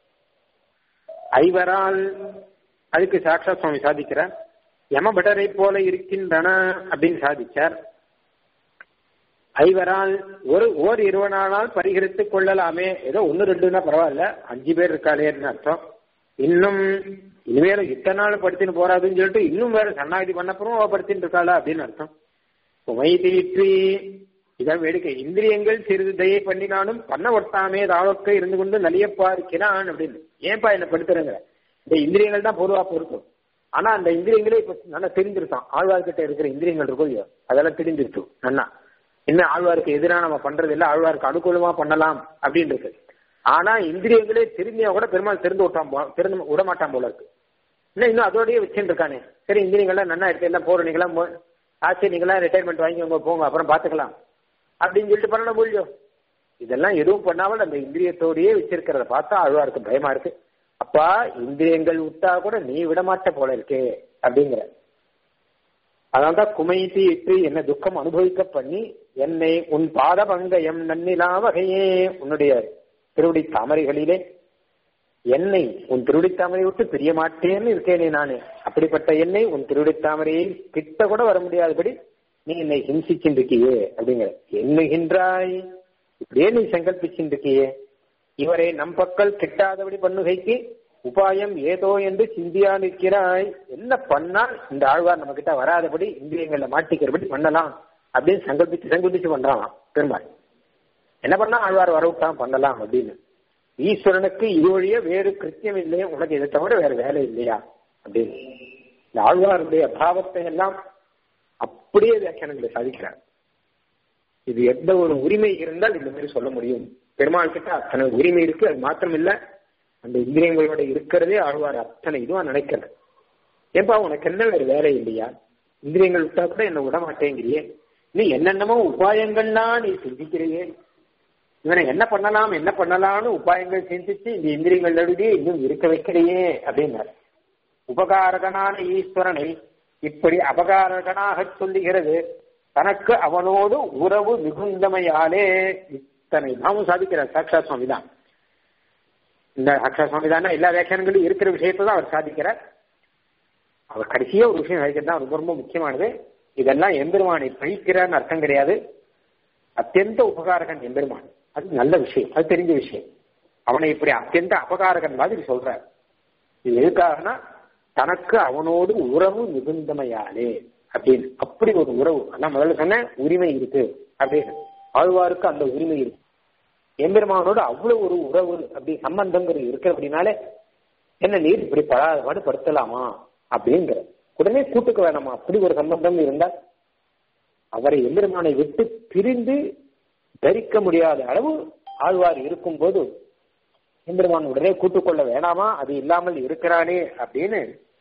ஐவரால் அதுக்கு சாட்சா சுவாமி சாதிக்கிறார் யமபட்டரை போல இருக்கின்றன அப்படின்னு சாதிச்சார் ஐவரால் ஒரு ஓர் இருவனானால் பரிகரித்துக் கொள்ளலாமே ஏதோ ஒன்னு ரெண்டுனா பரவாயில்ல அஞ்சு பேர் இருக்காளேன்னு அர்த்தம் இன்னும் இனிமேல இத்தனை நாள் படுத்தின்னு போறாதுன்னு சொல்லிட்டு இன்னும் வேற சன்னாதி பண்ணப்புறம் அவ படுத்தின்னு இருக்காளா அப்படின்னு அர்த்தம் உமை தீற்றி இதான் வேடிக்கை இந்திரியங்கள் சிறிது தயை பண்ணினாலும் பண்ண ஒட்டாமே தாவக்க இருந்து கொண்டு நலியப்பா இருக்கிறான் அப்படின்னு ஏன்பா என்ன படுத்துறங்க இந்த இந்திரியங்கள் தான் பொதுவா பொருத்தும் ஆனா அந்த இந்திரியங்களே இப்ப நல்லா தெரிஞ்சிருக்கான் ஆழ்வார்கிட்ட இருக்கிற இந்திரியங்கள் இருக்கும் இல்லையோ அதெல்லாம் தெரிஞ்சிருச்சு நன்னா இன்னும் ஆழ்வாருக்கு எதிராக நம்ம பண்றது இல்லை ஆழ்வாருக்கு அனுகூலமா பண்ணலாம் அப்படின்னு இருக்கு ஆனா இந்திரியங்களே திரும்பியா கூட பெருமாள் திறந்து விட்டான் போ- திறந்து விட மாட்டான் போல இருக்கு இன்னும் இன்னும் அதோடய வச்சுட்டு இருக்கானே சரி இந்திரியங்கள்லாம் நன்னா இருக்கு எல்லாம் போற நீங்களாம் போ- ஆச்சு நீங்களாம் ரிட்டையர்மெண்ட் வாங்கிக்கோங்க போங்க அப்புறம் பாத்துக்கலாம் அப்படின்னு சொல்லிட்டு பண்ணணும் முடியும் இதெல்லாம் எதுவும் பண்ணாமல் அந்த இந்திரியத்தோடயே வச்சிருக்கிறத பார்த்தா ஆழ்வாருக்கு பயமா இருக்கு அப்பா இந்திரியங்கள் விட்டா கூட நீ விட மாட்ட போல இருக்கே அப்படிங்கிற அதனால்தான் குமைத்தி இட்டு என்ன துக்கம் அனுபவிக்க பண்ணி என்னை உன் பாத பங்கயம் நன்னிலா வகையே உன்னுடைய திருவடி தாமரைகளிலே என்னை உன் திருவடி தாமரை விட்டு பிரிய மாட்டேன்னு இருக்கேனே நானு அப்படிப்பட்ட என்னை உன் திருவடி தாமரையை கிட்ட கூட வர முடியாதபடி நீ என்னை ஹிம்சிச்சுருக்கியே அப்படிங்கிற எண்ணுகின்றாய் இப்படியே நீ சங்கல்பிச்சுருக்கியே இவரை நம் பக்கல் கிட்டாதபடி பண்ணுகைக்கு உபாயம் ஏதோ என்று சிந்தியா நிற்கிறாய் என்ன பண்ணா இந்த ஆழ்வார் நம்ம கிட்ட வராதபடி இந்திரியங்கள்ல மாட்டிக்கிறபடி பண்ணலாம் அப்படின்னு சங்கல்பிச்சு சங்கல்பிச்சு பண்றான் பெருமாள் என்ன பண்ணா ஆழ்வார் வரவிட்டான் பண்ணலாம் அப்படின்னு ஈஸ்வரனுக்கு இது வழிய வேறு கிருத்தியம் இல்லையா உனக்கு இதை தவிர வேற வேலை இல்லையா அப்படின்னு இந்த ஆழ்வாருடைய பாவத்தை எல்லாம் அப்படியே வியாக்கியானங்களை சாதிக்கிறார் இது எந்த ஒரு உரிமை இருந்தால் இந்த மாதிரி சொல்ல முடியும் பெருமாள் கிட்ட அத்தனை உரிமை இருக்கு அது மாத்திரம் இல்ல அந்த இந்திரியங்களோட இருக்கிறதே ஆழ்வார் அத்தனை இதுவா நினைக்கல ஏன்பா உனக்கு என்ன வேற வேலை இல்லையா இந்திரியங்கள் விட்டா கூட என்ன விட மாட்டேங்கிறியே நீ என்னென்னமோ உபாயங்கள்லாம் நீ சிந்திக்கிறியே இவனை என்ன பண்ணலாம் என்ன பண்ணலாம்னு உபாயங்கள் சிந்திச்சு இந்த இந்திரியங்கள் நடுவே இன்னும் இருக்க வைக்கிறையே அப்படின்னாரு உபகாரகனான ஈஸ்வரனை இப்படி அபகாரகனாக சொல்லுகிறது தனக்கு அவனோடு உறவு மிகுந்தமையாலே இத்தனை நாமும் சாதிக்கிறார் சாட்சா சுவாமி தான் இந்த சாட்சா சுவாமி தான் எல்லா வியாக்கியானங்களும் இருக்கிற விஷயத்தை தான் அவர் சாதிக்கிறார் அவர் கடைசியா ஒரு விஷயம் சாதிக்கிறது தான் ரொம்ப ரொம்ப முக்கியமானது இதெல்லாம் எம்பெருமானை பழிக்கிறான்னு அர்த்தம் கிடையாது அத்தியந்த உபகாரகன் எம்பெருமான் அது நல்ல விஷயம் அது தெரிஞ்ச விஷயம் அவனை இப்படி அத்தியந்த அபகாரகன் மாதிரி சொல்றார் இது எதுக்காகனா தனக்கு அவனோடு உறவு மிகுந்தமையாலே அப்படின்னு அப்படி ஒரு உறவு அதான் முதல்ல சொன்ன உரிமை இருக்கு அப்படின்னு ஆழ்வாருக்கு அந்த உரிமை இருக்கு எம்பெருமானோடு அவ்வளவு ஒரு உறவு அப்படி சம்பந்தங்கிறது இருக்கு அப்படின்னாலே என்ன நீர் இப்படி படாதபாடு படுத்தலாமா அப்படிங்கிற உடனே கூட்டுக்கு வேணாமா அப்படி ஒரு சம்பந்தம் இருந்தால் அவரை எம்பெருமானை விட்டு பிரிந்து தரிக்க முடியாத அளவு ஆழ்வார் இருக்கும் போது எம்பெருமான் உடனே கூட்டுக்கொள்ள வேணாமா அது இல்லாமல் இருக்கிறானே அப்படின்னு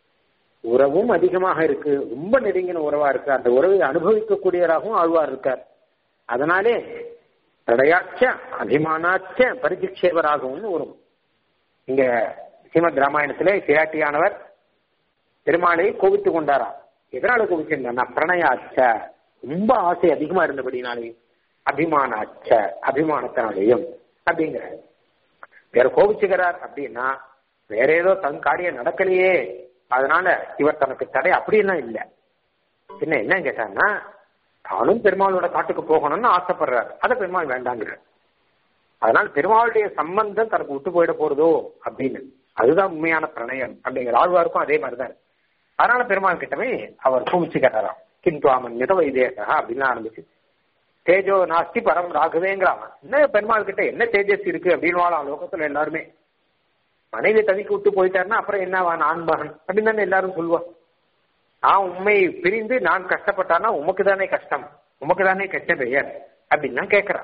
உறவும் அதிகமாக இருக்கு ரொம்ப நெருங்கின உறவா இருக்கு அந்த உறவை அனுபவிக்கக்கூடியவராகவும் ஆழ்வார் இருக்கார் அதனாலே தடையாச்ச அபிமானாச்ச பரிதிக்ஷேபராகவும் வரும் இங்க ஸ்ரீமத் ராமாயணத்திலே சிராட்டியானவர் பெருமாளை கோபித்து கொண்டாராம் எதனால கோபிச்சிருந்தா பிரணயாச்ச ரொம்ப ஆசை அதிகமா இருந்தபடினாலே அபிமானாச்ச அபிமானத்தினாலேயும் அப்படிங்கிற வேற கோபிச்சுக்கிறார் அப்படின்னா வேற ஏதோ தன் காரியம் நடக்கலையே அதனால இவர் தனக்கு தடை அப்படியெல்லாம் இல்லை என்ன என்ன கேட்டான்னா தானும் பெருமாளோட காட்டுக்கு போகணும்னு ஆசைப்படுறாரு அதை பெருமாள் வேண்டாங்கிறார் அதனால பெருமாளுடைய சம்பந்தம் தனக்கு விட்டு போயிட போறதோ அப்படின்னு அதுதான் உண்மையான பிரணயம் அப்படிங்கிற ஆழ்வாருக்கும் அதே மாதிரிதான் அதனால பெருமாள் கிட்டவே அவர் கோபிச்சு கேட்டாராம் கிந்துவாமன் மித வைதேசா அப்படின்னு ஆரம்பிச்சு தேஜோ நாஸ்தி பரம் ராகவேங்கிறான் என்ன பெருமாள் கிட்ட என்ன தேஜஸ் இருக்கு அப்படின்னு லோகத்துல எல்லாருமே மனைவி தவிக்க விட்டு போயிட்டாருன்னா அப்புறம் என்னவா நான் மகன் அப்படின்னு தானே எல்லாரும் சொல்லுவான் நான் உண்மை பிரிந்து நான் கஷ்டப்பட்டானா உமக்கு தானே கஷ்டம் உமக்கு தானே கெட்ட பெயர் அப்படின்னு தான் கேட்கிறான்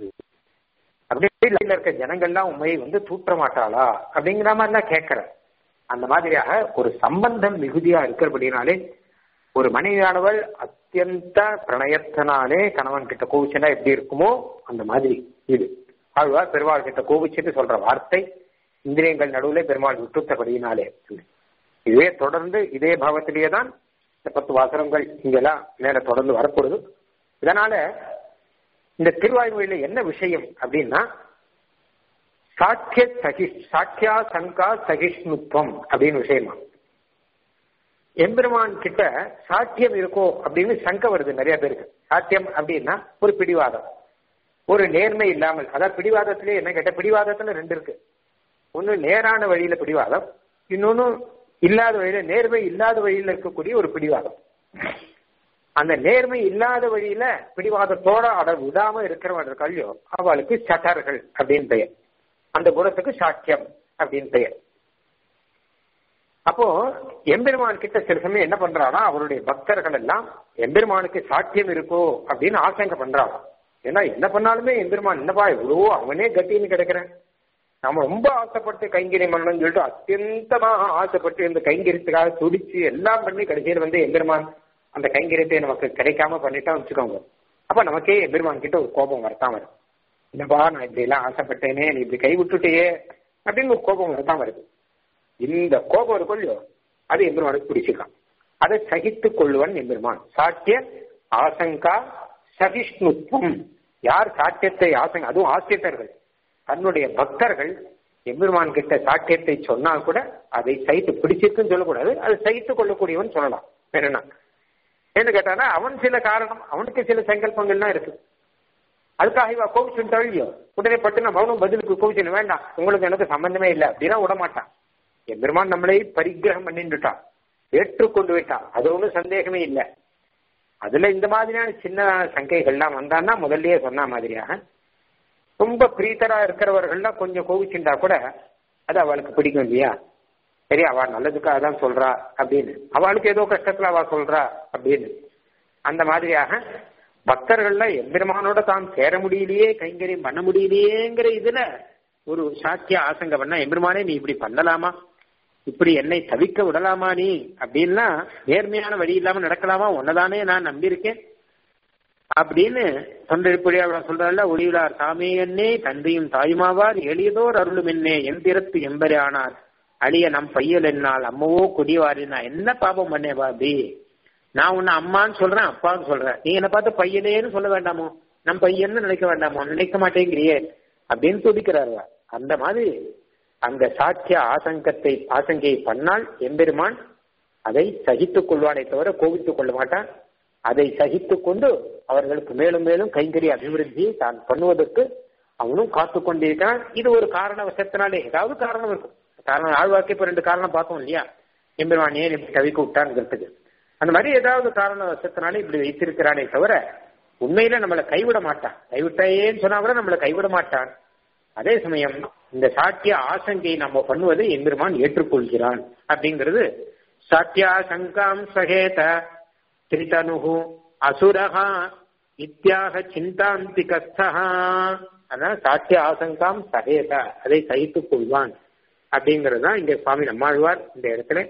அப்படியே இருக்க ஜனங்கள்லாம் உண்மையை வந்து தூற்ற மாட்டாளா அப்படிங்கிற மாதிரிலாம் கேட்கிற அந்த மாதிரியாக ஒரு சம்பந்தம் மிகுதியா இருக்கிறபடினாலே ஒரு மனைவியானவள் அத்தியந்த பிரணயத்தினாலே கணவன் கிட்ட கோவிச்சுனா எப்படி இருக்குமோ அந்த மாதிரி இது ஆழ்வார் பெருமாள் கிட்ட கோவிச்சுட்டு சொல்ற வார்த்தை இந்திரியங்கள் நடுவில் பெருமாள் விட்டுத்தபடியினாலே இதே தொடர்ந்து இதே பாவத்திலேயே தான் இந்த பத்து வாசனங்கள் இங்கெல்லாம் மேல தொடர்ந்து வரக்கூடுது இதனால இந்த திருவாய்மொழியில என்ன விஷயம் அப்படின்னா சாட்சிய சகி சாட்சியா சங்கா சகிஷ்ணுத்வம் அப்படின்னு விஷயமா எம்பெருமான் கிட்ட சாத்தியம் இருக்கோ அப்படின்னு சங்க வருது நிறைய பேருக்கு சாத்தியம் அப்படின்னா ஒரு பிடிவாதம் ஒரு நேர்மை இல்லாமல் அதாவது பிடிவாதத்திலே என்ன கேட்ட பிடிவாதத்துல ரெண்டு இருக்கு ஒன்னு நேரான வழியில பிடிவாதம் இன்னொன்னு இல்லாத வழியில நேர்மை இல்லாத வழியில இருக்கக்கூடிய ஒரு பிடிவாதம் அந்த நேர்மை இல்லாத வழியில பிடிவாதத்தோட அட விடாம இருக்கிறவன் கல்யோ அவளுக்கு சட்டர்கள் அப்படின்னு பெயர் அந்த குணத்துக்கு சாட்சியம் அப்படின்னு பெயர் அப்போ எம்பெருமான் கிட்ட சில சமயம் என்ன பண்றானா அவருடைய பக்தர்கள் எல்லாம் எம்பெருமானுக்கு சாட்சியம் இருக்கோ அப்படின்னு ஆசங்க பண்றாங்க ஏன்னா என்ன பண்ணாலுமே எம்பெருமான் என்னப்பா இவ்வளவோ அவனே கட்டின்னு கிடைக்கிறேன் நம்ம ரொம்ப ஆசைப்பட்டு கைங்கரியம் பண்ணணும்னு சொல்லிட்டு அத்தியந்தமாக ஆசைப்பட்டு இந்த கைங்கரியத்துக்காக துடிச்சு எல்லாம் பண்ணி கடைசியில் வந்து எம்பெருமான் அந்த கைங்கரியத்தை நமக்கு கிடைக்காம பண்ணிட்டா வச்சுக்கோங்க அப்ப நமக்கே எம்பெருமான் கிட்ட ஒரு கோபம் வரத்தான் வரும் என்னப்பா நான் இப்படி எல்லாம் ஆசைப்பட்டேனே நீ இப்படி கை விட்டுட்டேயே அப்படின்னு ஒரு கோபம் வரத்தான் வருது இந்த கோபம் இருக்கும் இல்லையோ அது எம்பெருமானுக்கு பிடிச்சிக்கலாம் அதை சகித்துக் கொள்வன் எம்பெருமான் சாட்டிய ஆசங்கா சகிஷ்ணுத்துவம் யார் சாட்டியத்தை ஆசங்க அதுவும் ஆசிரியர்கள் தன்னுடைய பக்தர்கள் எம்பெருமான் கிட்ட சாட்டியத்தை சொன்னால் கூட அதை சகித்து பிடிச்சிருக்குன்னு சொல்லக்கூடாது அதை சகித்துக் கொள்ளக்கூடியவன் சொல்லலாம் வேற என்ன ஏன்னு கேட்டானா அவன் சில காரணம் அவனுக்கு சில சங்கல்பங்கள்லாம் இருக்கு அதுக்காக இவ கோவிச்சுன்னு தழியோ உடனே பட்டு நான் அவனும் பதிலுக்கு கோவிச்சுன்னு வேண்டாம் உங்களுக்கு எனக்கு சம்பந்தமே இல்லை அப்படின்னா விடமாட்டான் என் பெருமான் நம்மளை பரிகிரகம் பண்ணிட்டுட்டான் ஏற்றுக்கொண்டு விட்டான் அது ஒன்றும் சந்தேகமே இல்லை அதுல இந்த மாதிரியான சின்ன சங்கைகள்லாம் வந்தான்னா முதல்லயே சொன்ன மாதிரியாக ரொம்ப பிரீத்தரா இருக்கிறவர்கள்லாம் கொஞ்சம் கோவிச்சுண்டா கூட அது அவளுக்கு பிடிக்கும் இல்லையா சரி அவ நல்லதுக்காக தான் சொல்றா அப்படின்னு அவளுக்கு ஏதோ கஷ்டத்துல அவ சொல்றா அப்படின்னு அந்த மாதிரியாக பக்தர்கள்ல எம்பெருமானோட தான் சேர முடியலையே கைங்கரியம் பண்ண முடியலையேங்கிற இதுல ஒரு சாக்கிய ஆசங்க பண்ணா எம்பெருமானே நீ இப்படி பண்ணலாமா இப்படி என்னை தவிக்க விடலாமா நீ அப்படின்னா நேர்மையான வழி இல்லாம நடக்கலாமா உன்னதானே நான் நம்பியிருக்கேன் அப்படின்னு தொண்டெழுப்படியாளர் சொல்றாருல ஒளிவிழார் தாமே என்னே தந்தையும் தாயுமாவார் எளியதோர் அருளும் என்னே எந்திரத்து எம்பரே ஆனார் அழிய நம் பையல் என்னால் அம்மவோ கொடிவாரி நான் என்ன பாபம் பண்ணேன் பாபி நான் உன்னை அம்மான்னு சொல்றேன் அப்பான்னு சொல்றேன் நீ என்ன பார்த்து பையனேன்னு சொல்ல வேண்டாமோ நம் பையன்னு நினைக்க வேண்டாமோ நினைக்க மாட்டேங்கிறியே அப்படின்னு துடிக்கிறாரு அந்த மாதிரி அந்த சாட்சிய ஆசங்கத்தை ஆசங்கையை பண்ணால் எம்பெருமான் அதை சகித்துக் கொள்வானே தவிர கோபித்துக் கொள்ள மாட்டான் அதை சகித்துக் கொண்டு அவர்களுக்கு மேலும் மேலும் கைங்கறி அபிவிருத்தியை தான் பண்ணுவதற்கு அவனும் காத்து கொண்டிருக்கிறான் இது ஒரு காரண வசத்தினாலே ஏதாவது காரணம் இருக்கும் காரணம் ஆழ்வார்க்கு இப்ப ரெண்டு காரணம் பார்த்தோம் இல்லையா எம்பெருமான் ஏன் இப்படி கவிக்க விட்டான்ங்கிறதுக்கு அந்த மாதிரி ஏதாவது காரண வசத்தினாலே இப்படி வைத்திருக்கிறானே தவிர உண்மையில நம்மளை கைவிட மாட்டான் கைவிட்டாயேன்னு சொன்னா கூட நம்மளை கைவிட மாட்டான் அதே சமயம் இந்த சாத்திய ஆசங்கை நம்ம பண்ணுவதை எம்பெருமான் ஏற்றுக்கொள்கிறான் அப்படிங்கிறது சாத்தியா சங்காம் சகேத திரிதனு அசுரஹா இத்தியாக சிந்தாந்திகஸ்தா அதான் சாத்திய ஆசங்காம் சகேத அதை சகித்துக் கொள்வான் அப்படிங்கிறது தான் இங்க சுவாமி நம்மாழ்வார் இந்த இடத்துல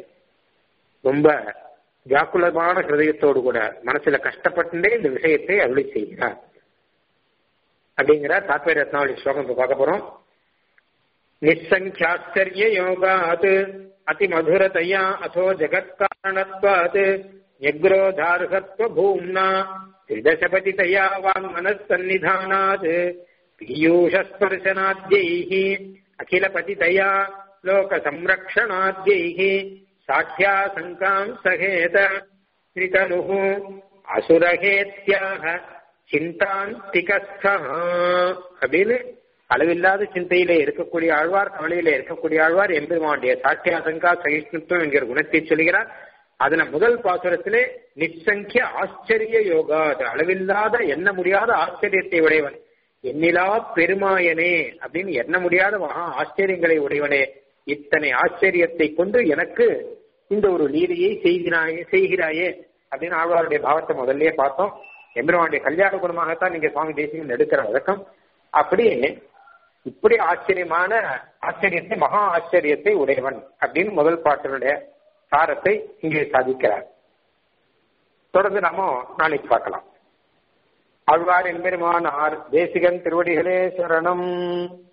ரொம்ப வியாக்குலமான ஹிருதயத்தோடு கூட மனசுல கஷ்டப்பட்டுட்டே இந்த விஷயத்தை அருளி செய்கிறார் அப்படிங்கிற தாத்பரிய ரத்னாவளி ஸ்லோகம் இப்ப பார்க்க போறோம் நிசங்கியாச்சரிய யோகாத் அதிமதுரதையா அதோ ஜகத்காரணத்வாத் யக்ரோதார்ஹத்வ பூம்னா திரிதசபதிதயா வாங்மனசன்னிதானாத் பீயூஷஸ்பர்சனாத்யைः अखिलपतितया लोकसंरक्षणाद्यैः साध्याशङ्काम् सहेत त्रितनुः அசுரகேத்யாக சிந்தாந்திகஸ்தா அப்படின்னு அளவில்லாத சிந்தையிலே இருக்கக்கூடிய ஆழ்வார் கவலையிலே இருக்கக்கூடிய ஆழ்வார் எம்பெருமானுடைய சாட்சியாசங்கா சகிஷ்ணுத்துவம் என்கிற குணத்தை சொல்கிறார் அதுல முதல் பாசுரத்திலே நிச்சங்கிய ஆச்சரிய யோகா அது அளவில்லாத எண்ண முடியாத ஆச்சரியத்தை உடையவன் எண்ணிலா பெருமாயனே அப்படின்னு எண்ண முடியாத மகா ஆச்சரியங்களை உடையவனே இத்தனை ஆச்சரியத்தை கொண்டு எனக்கு இந்த ஒரு நீதியை செய்கிறாயே செய்கிறாயே அப்படின்னு ஆழ்வாருடைய பாவத்தை முதல்லயே பார்த்தோம் எம்பெருமானுடைய கல்யாண குணமாகத்தான் நீங்க சுவாமி தேசியம் எடுக்கிற வழக்கம் அப்படி இப்படி ஆச்சரியமான ஆச்சரியத்தை மகா ஆச்சரியத்தை உடையவன் அப்படின்னு முதல் பாட்டினுடைய சாரத்தை இங்கே சாதிக்கிறார் தொடர்ந்து நாம நாளைக்கு பார்க்கலாம் ஆழ்வார் எம்பெருமானார் தேசிகன் திருவடிகளே சரணம்